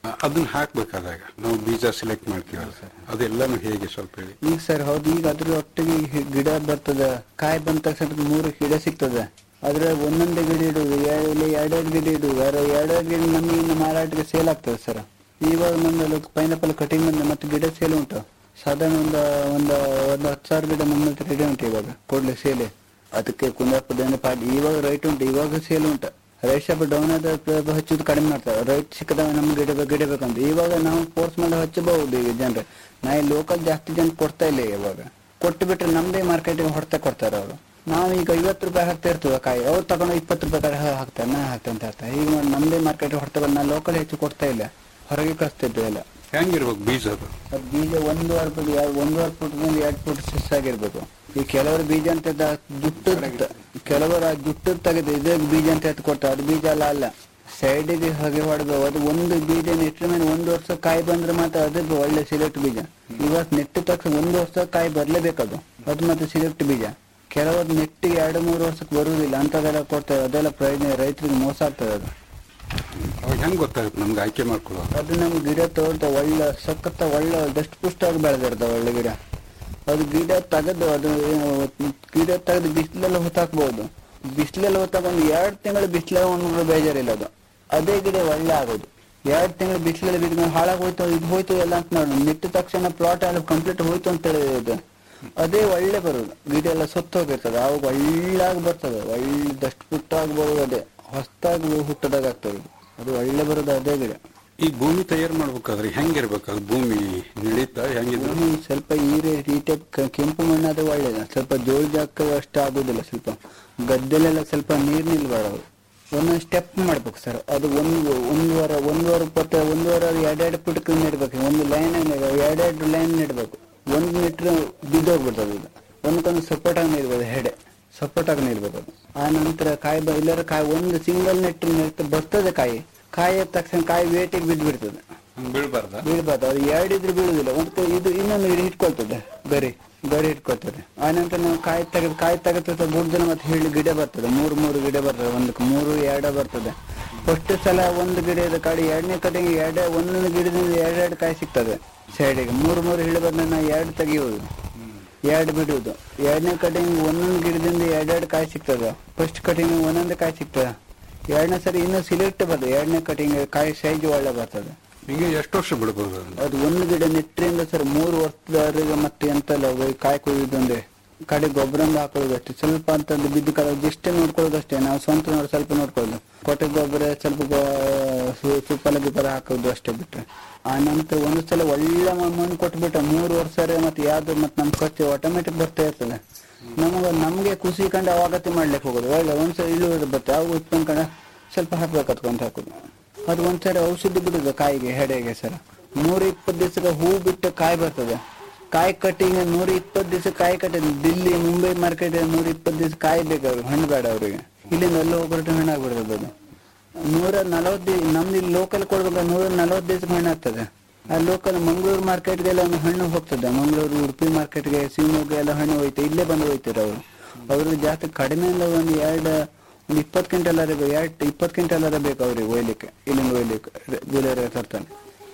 ಅದನ್ನ ಹಾಕ್ಬೇಕಾದಾಗ ನಾವು ಬೀಜ ಸೆಲೆಕ್ಟ್ ಮಾಡ್ತೀವಲ್ಲ ಸರ್ ಅದೆಲ್ಲಾನು ಹೇಗೆ ಸ್ವಲ್ಪ ಹೇಳಿ ಈಗ ಸರ್ ಹೌದು ಈಗ ಅದ್ರ ಒಟ್ಟಿಗೆ ಹಿ- ಗಿಡ ಬರ್ತದ ಕಾಯಿ ಬಂದ ತಕ್ಷಣ ಮೂರು ಗಿಡ ಸಿಗ್ತದೆ ಅದ್ರಾಗ ಒಂದೊಂದೇ ಗಿಡ ಇಡುದು ಇಲ್ಲ ಎರಡೆರಡು ಗಿಡ ಇಡುದು ಅದ್ರ ಎರಡೆರಡು ಗಿಡ ನಮಗೆ ಇನ್ನು ಮಾರಾಟಕ್ಕೆ ಸೇಲ್ ಆಗ್ತದೆ ಸರ್ ಇವಾಗ ನಮ್ಮಲ್ಲಿ ಪೈನಾಪಲ್ ಕಟಿಂಗ್ ಬಂದ ಮತ್ತೆ ಗಿಡ ಸೇಲ್ ಉಂಟು ಸಾಧಾರಣ ಒಂದು ಒಂದು ಒಂದು ಹತ್ತು ಸಾವಿರ ಗಿಡ ನಮ್ಮ ಹತ್ರ ರೆಡಿ ಉಂಟು ಇವಾಗ ಕೊಡ್ಲಿ ಸೇಲೆ ಅದಕ್ಕೆ ಕುಂದಾಪುರ ಪಾಡಿ ಇವಾಗ ರೈಟ್ ಉಂಟು ಇವಾಗ ಸೇಲ್ ಉಂಟು ರೈಟ್ ಶಾಪ್ ಡೌನ್ ಆದ ಪ- ಹಚ್ಚೋದು ಕಡಿಮೆ ಮಾಡ್ತಾರೆ ರೈಟ್ ಸಿಕ್ಕದಾಗ ನಮ್ಗೆ ಗಿಡ ಬೇಕು, ಗಿಡ ಬೇಕಂತ ಇವಾಗ ನಾವು ಫೋರ್ಸ್ ಮಾಡಿ ಹಚ್ಚಬಹುದು ಈಗ ಜನರು ನಾ ಲೋಕಲ್ ಜಾಸ್ತಿ ಜನ ಕೊಡ್ತಾ ಇಲ್ಲ ಇವಾಗ ಕೊಟ್ಟು ಬಿಟ್ರೆ ನಮ್ದೇ ಮಾರ್ಕೆಟಿಗೆ ಹೊಡ್ತಾ ಕೊಡ್ತಾರೆ ಅವರು ನಾವು ಈಗ ಐವತ್ತು ರೂಪಾಯಿ ಹಾಕ್ತಾ ಇರ್ತೀವಿ ಕಾಯಿ ಅವ್ರು ತಗೊಂಡು ಇಪ್ಪತ್ತು ರೂಪಾಯಿ ಕಾಯಿ ಹಾ- ಹಾಕ್ತಾರೆ ನಾ ಹಾಕ್ತೇನೆ ಅಂತ ಹೇಳ್ತಾರೆ ಈಗ ನೋಡಿ ನಮ್ದೇ ಮಾರ್ಕೆಟ್ ಹೊಡ್ತಾ ಬಂದು ನಾ ಲೋಕಲ್ ಹೆಚ್ಚು ಕೊಡ್ತಾ ಇಲ್ಲ ಹೊರಗೆ ಕಳಿಸ್ತಿದ್ವಿ ಎಲ್ಲ ಹೆಂಗಿರ್ಬೇಕು ಬೀಜ ಅದು ಅದು ಬೀಜ ಒಂದೂವರೆ ಫುಟ್ ಎರಡು ಒಂದೂವರೆ ಫುಟ್ ಎರಡು ಫುಟ್ ಸಿಸ್ ಆಗಿರ್ಬೇಕು ಈ ಕೆಲವರು ಬೀಜ ಅಂತ ದ- ಜುಟ್ಟು ಕೆಲವರು ಆ ಜುಟ್ಟು ತೆಗೆದು ಇದೇ ಬೀಜ ಅಂತ ಎತ್ತು ಕೊಡ್ತಾರೆ ಅದು ಬೀಜ ಅಲ್ಲ ಅಲ್ಲ ಸೈಡಿಗೆ ಹಾಗೆ ಹೊಡೆದು ಅದು ಒಂದು ಬೀಜ ನೆಟ್ಟ ಮೇಲೆ ಒಂದು ವರ್ಷ ಕಾಯಿ ಬಂದ್ರೆ ಮಾತ್ರ ಅದು ಒಳ್ಳೆ ಸಿಲೆಕ್ಟ್ ಬೀಜ ಇವತ್ತು ನೆಟ್ಟ ತಕ್ಷಣ ಒಂದು ವರ್ಷ ಕಾಯಿ ಬರ್ಲೇಬೇಕದು ಅದು ಮತ್ತೆ ಸಿಲೆಕ್ಟ್ ಬೀಜ ಕೆಲವರು ನೆಟ್ಟಿಗೆ ಎರಡು ಮೂರು ವರ್ಷಕ್ಕೆ ಬರುವುದಿಲ್ಲ ಅಂತದೆಲ್ಲ ಕೊಡ್ತಾರೆ ಅದೆಲ್ಲ ಪ್ರಯೋಜನ ರೈತರಿಗೆ ಮೋಸ ಆಗ್ತದೆ ಅದು ಅವಾಗ ಹೆಂಗ್ ಗೊತ್ತಾಗುತ್ತೆ ನಮ್ಗೆ ಆಯ್ಕೆ ಮಾಡ್ಕೊಳ್ಳೋ ಅದು ನಮ್ ಗಿಡ ತೋಟ ಒಳ್ಳೆ ಸಖತ್ತ ಒಳ್ಳೆ ದಷ್ಟು ಪುಷ್ಟವಾಗಿ ಬೆಳೆದಿರ್ತವೆ ಒಳ್ಳೆ ಗಿಡ ಅದು ಗಿಡ ತೆಗೆದು ಅದು ಏನು ಗಿಡ ತೆಗೆದು ಬಿಸಿಲೆಲ್ಲ ಹೊತ್ತಾಕ್ಬಹುದು ಬಿಸಿಲೆಲ್ಲ ಹೊತ್ತಾಗ ಒಂದು ಎರಡು ತಿಂಗಳು ಬಿಸಿಲೆಲ್ಲ ಒಂದು ಬೇಜಾರಿಲ್ಲ ಅದು ಅದೇ ಗಿಡ ಒಳ್ಳೆ ಆಗೋದು ಎರಡು ತಿಂಗಳು ಬಿಸಿಲಲ್ಲಿ ಬಿದ್ಕೊಂಡು ಹಾಳಾಗಿ ಹೋಯ್ತು ಇದು ಹೋಯ್ತು ಎಲ್ಲ ಅಂತ ನೋಡಿ ನೆಟ್ಟ ತಕ್ಷಣ ಪ್ಲಾಟ್ ಎಲ್ಲ ಕಂಪ್ಲೀಟ್ ಹೋಯ್ತು ಅಂತ ಹೇಳಿದ್ರೆ ಅದೇ ಒಳ್ಳೆ ಬರೋದು ಗಿಡ ಎಲ್ಲ ಸತ್ತು ಹೋಗಿರ್ತದೆ ಅವಾಗ ಒಳ್ಳಾಗಿ ಬರ್ತದೆ ಒಳ್ಳೆ ದಷ್ಟು ಪುಟ್ಟಾಗಿ ಬರೋದು ಅದೇ ಹೊಸದಾಗಿ ಹುಟ್ಟದಾಗ ಆಗ್ತದೆ ಇದು. ಅದು ಒಳ್ಳೆ ಬರೋದು ಅದೇ ಗಿಡ ಈ ಭೂಮಿ ತಯಾರು ಮಾಡ್ಬೇಕಾದ್ರೆ ಹೆಂಗಿರ್ಬೇಕು ಅದು ಭೂಮಿ ನಡೀತ ಹೆಂಗಿದ್ರು ಭೂಮಿ ಸ್ವಲ್ಪ ಈರೆ ಈ ಟೈಪ್ ಕ- ಕೆಂಪು ಮಣ್ಣಾದ್ರೆ ಒಳ್ಳೇದು ಸ್ವಲ್ಪ ಜೋಳ ಜಾಕ ಅಷ್ಟು ಆಗೋದಿಲ್ಲ ಸ್ವಲ್ಪ ಗದ್ದೆಲೆಲ್ಲ ಸ್ವಲ್ಪ ನೀರು ನಿಲ್ಬಾರ್ದು ಒಂದೊಂದು ಸ್ಟೆಪ್ ಮಾಡ್ಬೇಕು ಸರ್ ಅದು ಒಂದು ಒಂದು ವಾರ ಒಂದು ವಾರ ಇಪ್ಪತ್ತು ಒಂದು ವಾರ ಎರಡೆರಡು ಪುಟಕ್ಕೆ ನೆಡ್ಬೇಕು ಒಂದು ಲೈನ್ ಎರಡೆರಡು ಲೈನ್ ನೆಡ್ಬೇಕು ಒಂದು ಮೀಟ್ರ್ ಬಿದ್ದೋಗ್ಬಿಡ್ತದೆ ಇದು ಒಂದಕ್ಕೊಂದು ಸಪೋರ್ಟ್ ಆಗಿ ನಿಲ್ಬೋದು ಹೆಡೆ ಸಪೋರ್ಟ್ ಆಗಿ ನಿಲ್ಬೇಕು ಅದು ಆ ನಂತರ ಕಾಯಿ ಬ ಇಲ್ಲರ ಕಾಯಿ ಒಂದು ಸಿಂಗಲ್ ನೆಟ್ ನೆಟ್ ಬರ್ತದೆ ಕಾಯಿ ಕಾಯಿ ಎದ್ದ ತಕ್ಷಣ ಕಾಯಿ ವೇಟಿಗೆ ಬಿದ್ದು ಬಿಡ್ತದೆ ಬೀಳ್ಬಾರ್ದ ಬೀಳ್ಬಾರ್ದು ಅದು ಎರಡಿದ್ರೆ ಬೀಳುದಿಲ್ಲ ಒಂದು ಇದು ಇನ್ನೊಂದು ಇದು ಹಿಡ್ಕೊಳ್ತದೆ ಗರಿ ಗರಿ ಹಿಡ್ಕೊಳ್ತದೆ ಆನಂತರ ನಾವು ಕಾಯಿ ತೆಗೆದು ಕಾಯಿ ತೆಗೆದ ಬುಡ್ದನ ಮತ್ತೆ ಹೇಳಿ ಗಿಡ ಬರ್ತದೆ ಮೂರು ಮೂರು ಗಿಡ ಬರ್ತದೆ ಒಂದಕ್ಕೆ ಮೂರು ಎರಡು ಬರ್ತದೆ ಫಸ್ಟ್ ಸಲ ಒಂದು ಗಿಡದ ಕಾಡಿ ಎರಡನೇ ಕಡೆಗೆ ಎರಡೇ ಒಂದೊಂದು ಗಿಡದಿಂದ ಎರಡೆರಡು ಕಾಯಿ ಸಿಗ್ತದೆ ಸೈಡಿಗೆ ಮೂರು ಮೂರು ಹಿಡಿ ಬಂದ್ರೆ ನಾವು ಎರಡು ತೆಗೆಯುವುದು ಎರಡು ಬಿಡುವುದು ಎರಡನೇ ಕಟಿಂಗ್ ಒಂದೊಂದು ಗಿಡದಿಂದ ಎರಡೆರಡು ಕಾಯಿ ಸಿಗ್ತದೆ ಫಸ್ಟ್ ಕಟಿಂಗ್ ಒಂದೊಂದು ಕಾಯಿ ಸಿಗ್ತದೆ ಎರಡನೇ ಸರಿ ಇನ್ನೂ ಸಿಲೆಕ್ಟ್ ಬರ್ತದೆ ಎರಡನೇ ಕಟಿಂಗ್ ಕಾಯಿ ಸೈಜ್ ಒಳ್ಳೆ ಬರ್ತದೆ ಹಿಂಗೆ ಎಷ್ಟು ವರ್ಷ ಬಿಡ್ಬೋದು ಅದನ್ನ? ಅದು ಒಂದು ಗಿಡ ನೆಟ್ಟರಿಂದ ಸರ್ ಮೂರು ವರ್ಷದವರೆಗೆ ಮತ್ತೆ ಎಂತೆಲ್ಲ ಹೋಗಿ ಕಾಯಿ ಕೊಯ್ಯುದು ಅಂದ್ರೆ ಕಡೆ ಗೊಬ್ಬರದಿಂದ ಹಾಕೊಳ್ಳೋದು ಅಷ್ಟೇ ಸ್ವಲ್ಪ ಅಂತಂದು ಬಿದ್ದು ಕಲ ಇಷ್ಟೇ ನೋಡ್ಕೊಳ್ಳೋದು ಅಷ್ಟೇ ನಾವು ಸ್ವಂತ ನೋಡಿ ಸ್ವಲ್ಪ ನೋಡ್ಕೊಳ್ಳೋದು ಕೊಟ್ಟೆ ಗೊಬ್ಬರ ಸ್ವಲ್ಪ ಗೊ- ಸು- ಸುಪ್ಪಲ ಗಿಪ್ಪಲ ಹಾಕೋದು ಅಷ್ಟೇ ಬಿಟ್ರೆ ಆ ನಂತರ ಒಂದು ಸಲ ಒಳ್ಳೆ ಮ- ಮಣ್ಣು ಕೊಟ್ಬಿಟ್ರೆ ಮೂರು ವರ್ಷ ಮತ್ತೆ ಯಾವ್ದು ಮತ್ತೆ ನಮ್ ಖರ್ಚು ಆಟೋಮೆಟಿಕ್ ಬರ್ತಾ ಇರ್ತದೆ ನಮಗೆ ನಮ್ಗೆ ಖುಷಿ ಕಂಡು ಅವಾಗತ್ತೆ ಮಾಡ್ಲಿಕ್ಕೆ ಹೋಗೋದು ಒಳ್ಳೆ ಒಂದ್ಸಲ ಇಳುವರಿ ಬರುತ್ತೆ ಅವು ಉತ್ಪನ್ನ ಕಂಡ ಸ್ವಲ್ಪ ಹಾಕ್ಬೇಕು ಅಂತ ಹಾಕೋದು ಅದು ಒಂದ್ಸರಿ ಔಷಧಿ ಬಿಡುದು ಕಾಯಿಗೆ ಹೆಡೆಗೆ ಸರ್ ನೂರ ಇಪ್ಪತ್ತು ದಿವಸಕ್ಕೆ ಹೂ ಬಿಟ್ಟು ಕಾಯಿ ಬರ್ತದೆ ಕಾಯಿ ಕಟ್ಟಿಂಗ್ ನೂರ ಇಪ್ಪತ್ತು ದಿವಸ ಕಾಯಿ ಕಟ್ಟಿದ ದಿಲ್ಲಿ ಮುಂಬೈ ಮಾರ್ಕೆಟ್ ನೂರ ಇಪ್ಪತ್ತು ದಿವಸ ಕಾಯಿ ಬೇಕು ಅವ್ರಿಗೆ ಹಣ್ಣು ಬೇಡ ಅವರಿಗೆ ಇಲ್ಲಿಂದ ಅಲ್ಲಿ ಹೋಗ್ಬಿಟ್ಟು ಹಣ್ಣು ಆಗ್ಬಿಡ್ತದೆ ಅದು ನೂರ ನಲವತ್ತು ದಿವಸ ನಮ್ದು ಇಲ್ಲಿ ಲೋಕಲ್ ಕೊಡ್ಬೇಕು ನೂರ ನಲವತ್ತು ದಿವಸಕ್ಕೆ ಹಣ್ಣು ಆಗ್ತದೆ ಆ ಲೋಕಲ್ ಮಂಗಳೂರು ಮಾರ್ಕೆಟ್ಗೆಲ್ಲ ಒಂದು ಹಣ್ಣು ಹೋಗ್ತದೆ ಮಂಗಳೂರು ಉಡುಪಿ ಮಾರ್ಕೆಟ್ಗೆ ಶಿವಮೊಗ್ಗ ಎಲ್ಲ ಹಣ್ಣು ಹೋಯ್ತು ಇಲ್ಲೇ ಬಂದು ಹೋಯ್ತಾರೆ ಅವರು ಅವ್ರಿಗೆ ಜಾಸ್ತಿ ಕಡಿಮೆ ಅಂದ್ರೆ ಒಂದು ಎರಡು ಒಂದು ಇಪ್ಪತ್ತು ಕ್ವಿಂಟಲ್ ಬೇಕು ಎರಡು ಇಪ್ಪತ್ತು ಕ್ವಿಂಟಲ್ ಬೇಕು ಅವ್ರಿಗೆ ಒಯ್ಲಿಕ್ಕೆ ಇಲ್ಲಿಂದ ಒಯ್ಲಿಕ್ಕೆ ಗುಲೇರ ತರ್ತಾನೆ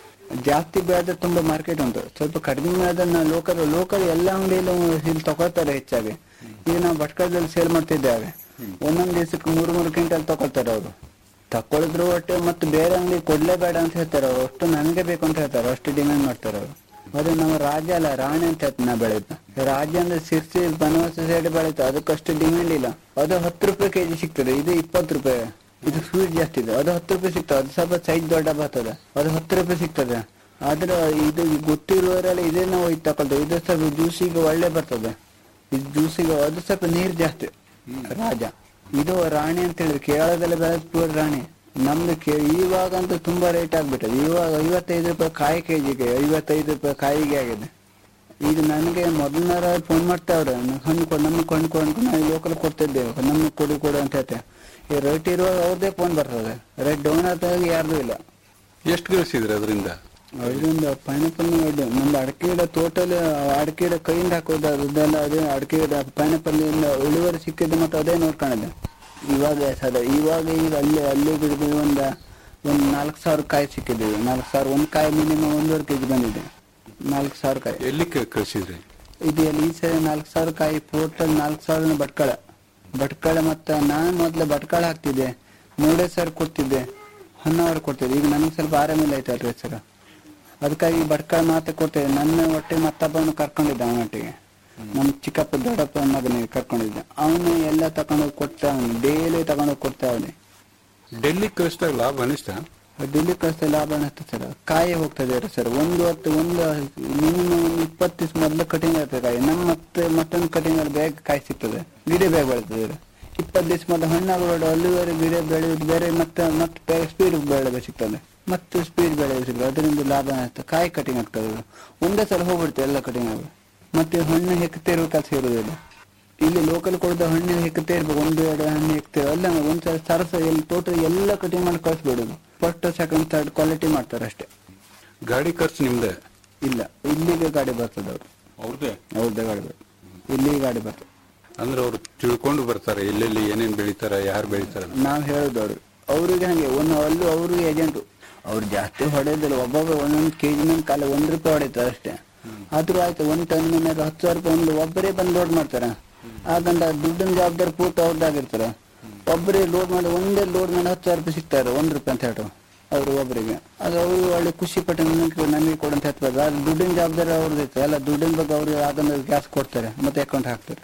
ಜಾಸ್ತಿ ಬೆಳೆದ್ರೆ ತುಂಬಾ ಮಾರ್ಕೆಟ್ ಉಂಟು ಸ್ವಲ್ಪ ಕಡಿಮೆ ಆದ್ರೆ ಲೋಕಲ್ ಲೋಕಲ್ ಎಲ್ಲ ಅಂಗಡಿಯಲ್ಲೂ ಇಲ್ಲಿ ತಗೊಳ್ತಾರೆ ಹೆಚ್ಚಾಗಿ ಈಗ ನಾವು ಭಟ್ಕಳದಲ್ಲಿ ಸೇಲ್ ಮಾಡ್ತಿದ್ದೇವೆ ಒಂದೊಂದು ದಿವಸಕ್ಕೆ ಮೂರು ಮೂರು ಕ್ವಿಂಟಲ್ ತಗೊಳ್ತಾರೆ ಅವರು ತಕೊಳ್ಳಿದ್ರು ಒಟ್ಟು ಮತ್ತೆ ಬೇರೆ ಅಂಗಡಿ ಕೊಡ್ಲೇಬೇಡ ಅಂತ ಹೇಳ್ತಾರೆ ಅವ್ರು ಅಷ್ಟು ನನಗೆ ಬೇಕು ಅಂತ ಹೇಳ್ತಾರೆ ಅಷ್ಟು ಡಿಮ್ಯಾಂಡ್ ಮಾಡ್ತಾರೆ ಅವರು ಅದು ನಮ್ಮ ರಾಜ್ಯ ಅಲ್ಲ ರಾಣಿ ಅಂತ ಹೇಳ್ತೀನಿ ನಾ ಬೆಳೆದ ರಾಜ್ಯ ಅಂದ್ರೆ ಸಿರ್ಸಿ ಬನವಾಸ ಸೈಡ್ ಬೆಳೀತು ಅದಕ್ಕಷ್ಟು ಡಿಮ್ಯಾಂಡ್ ಇಲ್ಲ ಅದು ಹತ್ತು ರೂಪಾಯಿ ಕೆಜಿ ಸಿಗ್ತದೆ ಇದು ಇಪ್ಪತ್ತು ರೂಪಾಯಿ ಇದು ಸ್ವೀಟ್ ಜಾಸ್ತಿ ಇದೆ ಅದು ಹತ್ತು ರೂಪಾಯಿ ಸಿಗ್ತದೆ ಅದು ಸ್ವಲ್ಪ ಸೈಜ್ ದೊಡ್ಡ ಬರ್ತದೆ ಅದು ಹತ್ತು ರೂಪಾಯಿ ಸಿಗ್ತದೆ ಆದ್ರೆ ಇದು ಗೊತ್ತಿರುವವರೆಲ್ಲ ಇದೇ ನಾವು ಇದು ತಗೊಳ್ತೇವೆ ಇದು ಸ್ವಲ್ಪ ಜ್ಯೂಸಿಗೆ ಒಳ್ಳೆ ಬರ್ತದೆ ಇದು ಜ್ಯೂಸಿಗೆ ಅದು ಸ್ವಲ್ಪ ನೀರು ಜಾಸ್ತಿ ರಾಜ ಇದು ರಾಣಿ ಅಂತ ಹೇಳಿದ್ರೆ ಕೇರಳದಲ್ಲಿ ಬೆಳೆದ ಪ್ಯೂರ್ ರಾಣಿ ನಮ್ದು ಕೇ ಇವಾಗಂತೂ ತುಂಬಾ ರೇಟ್ ಆಗ್ಬಿಟ್ಟದೆ ಇವಾಗ ಐವತ್ತೈದು ರೂಪಾಯಿ ಕಾಯಿ ಕೆಜಿಗೆ ಐವತ್ತೈದು ರೂಪಾಯಿ ಕಾಯಿಗೆ ಆಗಿದೆ ಈಗ ನನಗೆ ಮೊದಲನಾರ ಫೋನ್ ಮಾಡ್ತಾವ್ರೆ ಹಣ್ಣು ಕೊಡು ನಮಗೆ ಹಣ್ಣು ಕೊಂಡು ನಾವು ಲೋಕಲ್ ಕೊಡ್ತಿದ್ದೇವೆ ನಮಗೆ ಕೊಡು ಕೊಡು ಅಂತ ಹೇಳ್ತೇವೆ ಈ ರೇಟ್ ಇರುವಾಗ ಅವ್ರದ್ದೇ ಫೋನ್ ಬರ್ತದೆ ರೇಟ್ ಡೌನ್ ಆದಾಗ ಯಾರ್ದು ಇಲ್ಲ ಎಷ್ಟು ಗಳಿಸಿದ್ರಿ ಅದರಿಂದ ಅದರಿಂದ ಪೈನಾಪಲ್ ನಮ್ದು ಅಡಿಕೆ ಗಿಡ ಟೋಟಲ್ ಅಡಿಕೆ ಗಿಡ ಕೈಯಿಂದ ಹಾಕೋದು ಅದೆಲ್ಲ ಅದೇ ಅಡಿಕೆ ಗಿಡ ಪೈನಾಪಲ್ ಇಳುವರಿ ಸಿಕ್ಕಿದ್ದು ಮತ್ತೆ ಅದೇ ನೋಡ್ಕೊಂಡಿದ್ದೆ ಇವಾಗ ಸದ ಇವಾಗ ಈಗ ಅಲ್ಲಿ ಅಲ್ಲಿ ಗಿಡದ ಒಂದು ಒಂದು ನಾಲ್ಕು ಸಾವಿರ ಕಾಯಿ ಸಿಕ್ಕಿದೆ ನಾಲ್ಕು ಸಾವಿರ ಒಂದು ಕಾಯಿ ಮಿನಿಮಮ್ ಒಂದೂವರೆ ಕೆಜಿ ಬಂದಿದೆ ನಾಲ್ಕು ಸಾವಿರ ಕಾಯಿ ಎಲ್ಲಿ ಕ- ಕಳ್ಸಿದ್ರಿ ಇದು ಎಲ್ಲಿ ಈ ಸರಿ ನಾಲ್ಕು ಸಾವಿರ ಕಾಯಿ ಟೋಟಲ್ ನಾಲ್ಕು ಸಾವಿರ ಭಟ್ಕಳ ಭಟ್ಕಳ ಮತ್ತೆ ನಾನು ಮೊದಲು ಭಟ್ಕಳ ಹಾಕ್ತಿದ್ದೆ ಮೂರೇ ಸಾವಿರ ಕೊಡ್ತಿದ್ದೆ ಹೊನ್ನಾವರ ಕೊಡ್ತಿದ್ದೆ ಈಗ ನನಗೆ ಸ್ವಲ್ಪ ಆರಾಮಿಲ್ಲ ಆಯ್ತಲ್ರಿ ಸರ್ ಅದಕ್ಕಾಗಿ ಭಟ್ಕಳ ಮಾತ್ರ ಕೊಡ್ತಿದ್ದೆ ನನ್ನ ಒಟ್ಟಿಗೆ ಮತ್ತೊಬ್ಬನು ಕರ್ಕೊಂಡಿದ್ದೆ ಅವನೊಟ್ಟಿಗೆ ನಮ್ಮ ಚಿಕ್ಕಪ್ಪ ದೊಡ್ಡಪ್ಪ ಮಗನಿಗೆ ಕರ್ಕೊಂಡಿದ್ದೆ ಅವನು ಎಲ್ಲ ತಗೊಂಡೋಗಿ ಕೊಡ್ತಾ ಅವನು ಡೈಲಿ ತಗೊಂಡೋಗಿ ಕೊಡ್ತಾ ಅವನಿ ಡೆಲ್ಲಿ ಕಳಿಸಿದಾಗ ಲಾಭ ಅನಿಸ್ತಾ ಡೆಲ್ಲಿ ಕಳಿಸ್ತಾ ಲಾಭ ಅನ್ನಿಸ್ತು ಸರ್ ಕಾಯಿ ಹೋಗ್ತದೆ ಸರ್ ಒಂದು ಹೊತ್ತು ಒಂದು ಮಿನಿಮಮ್ ಒಂದು ಇಪ್ಪತ್ತು ದಿವಸ ಮೊದಲು ಕಟಿಂಗ್ ಆಗ್ತದೆ ಕಾಯಿ ನಮ್ಮ ಮತ್ತೆ ಮತ್ತೊಂದು ಕಟಿಂಗ್ ಅಲ್ಲಿ ಬೇಗ ಕಾಯಿ ಸಿಗ್ತದೆ ಗಿಡ ಬೇಗ ಬೆಳೆತದೆ ಇಪ್ಪತ್ತು ದಿವಸ ಮೊದಲು ಹಣ್ಣಾಗಬೇಡ ಅಲ್ಲಿವರೆಗೆ ಗಿಡ ಬೆಳೆಯೋದು ಬೇರೆ ಮತ್ತೆ ಮತ್ತೆ ಬೇಗ ಸ್ಪೀಡ್ ಬೆಳೆದ ಸಿಗ್ತದೆ ಮತ್ತೆ ಸ್ಪೀಡ್ ಬೆಳೆಯೋದು ಸಿಗ್ತದೆ ಅದರಿಂದ ಲಾಭ ಆಗ್ತದೆ ಕಾಯಿ ಕಟಿಂಗ್ ಆಗ್ತದೆ ಅದು. ಒಂದೇ ಸಲ ಹೋಗ್ಬಿಡ್ತದೆ ಎಲ್ಲ ಕಟಿಂಗ್ ಆಗಿ ಮತ್ತೆ ಹಣ್ಣು ಹೆಕ್ತೇರುವ ಕೆಲಸ ಇರುವುದಿಲ್ಲ ಇಲ್ಲಿ ಲೋಕಲ್ ಕೊಡದ ಹಣ್ಣು ಹೆಕ್ತೇ ಇರ್ಬೇಕು ಒಂದು ಎರಡು ಹಣ್ಣು ಹೆಕ್ತೇವೆ ಅಲ್ಲ ಒಂದ್ಸಲ ಸರಸ ಎಲ್ಲಿ ಟೋಟಲ್ ಎಲ್ಲ ಕಟಿಂಗ್ ಮಾಡಿ ಕಳಿಸ್ಬಿಡುದು ಫಸ್ಟ್ ಸೆಕೆಂಡ್ ಥರ್ಡ್ ಕ್ವಾಲಿಟಿ ಮಾಡ್ತಾರೆ ಅಷ್ಟೇ ಗಾಡಿ ಖರ್ಚು ನಿಮ್ದೆ ಇಲ್ಲ ಇಲ್ಲಿಗೆ ಗಾಡಿ ಬರ್ತದೆ ಅವರು ಅವ್ರದ್ದೇ ಅವ್ರದ್ದೇ ಗಾಡಿ ಬರ್ತದೆ ಇಲ್ಲಿಗೆ ಗಾಡಿ ಬರ್ತದೆ ಅಂದ್ರೆ ಅವ್ರು ತಿಳ್ಕೊಂಡು ಬರ್ತಾರೆ ಎಲ್ಲೆಲ್ಲಿ ಏನೇನ್ ಬೆಳಿತಾರ ಯಾರು ಬೆಳಿತಾರ ನಾವ್ ಹೇಳುದು ಅವ್ರು ಅವ್ರಿಗೆ ಹಂಗೆ ಒಂದು ಅಲ್ಲೂ ಅವರು ಏಜೆಂಟು ಅವ್ರು ಜಾಸ್ತಿ ಹೊಡೆಯೋದಿಲ್ಲ ಒಬ್ಬೊಬ್ಬ ಒಂದೊಂದು ಕೆಜಿ ಮೇಲೆ ಕಾಲ ಒಂದ್ ರೂಪಾಯಿ ಹೊಡಿತಾರೆ ಅಷ್ಟೇ ಆದ್ರೂ ಆಯ್ತು ಒಂದ್ ಟನ್ ಮೇಲೆ ಹತ್ತು ಸಾವಿರ ರೂಪಾಯಿ ಒಂದು ಒಬ್ಬರೇ ಬಂದು ಲೋಡ್ ಮಾಡ್ತಾರೆ ಹಾಗಂತ ದುಡ್ಡಿನ ಜವಾಬ್ದಾರಿ ಪೂರ್ತಿ ಅವ್ರದ್ದಾಗಿರ್ತಾರೆ ಒಬ್ಬರೇ ಲೋಡ್ ಮಾಡಿ ಒಂದೇ ಲೋಡ್ ಮೇಲೆ ಹತ್ತು ಸಾವಿರ ರೂಪಾಯಿ ಸಿಗ್ತಾರೆ ಒಂದ್ ರೂಪಾಯಿ ಅಂತ ಹೇಳು ಅವ್ರು ಒಬ್ಬರಿಗೆ ಅದು ಅವರು ಒಳ್ಳೆ ಖುಷಿ ಪಟ್ಟು ನನಗೆ ನನಗೆ ಕೊಡು ಅಂತ ಹೇಳ್ತಾರೆ ಅದು ದುಡ್ಡಿನ ಜವಾಬ್ದಾರಿ ಅವ್ರದ್ದು ಇರ್ತದೆ ಎಲ್ಲ ದುಡ್ಡಿನ ಬಗ್ಗೆ ಅವ್ರಿಗೆ ಆಗಂದ್ರೆ ಗ್ಯಾಸ್ ಕೊಡ್ತಾರೆ ಮತ್ತೆ ಅಕೌಂಟ್ ಹಾಕ್ತಾರೆ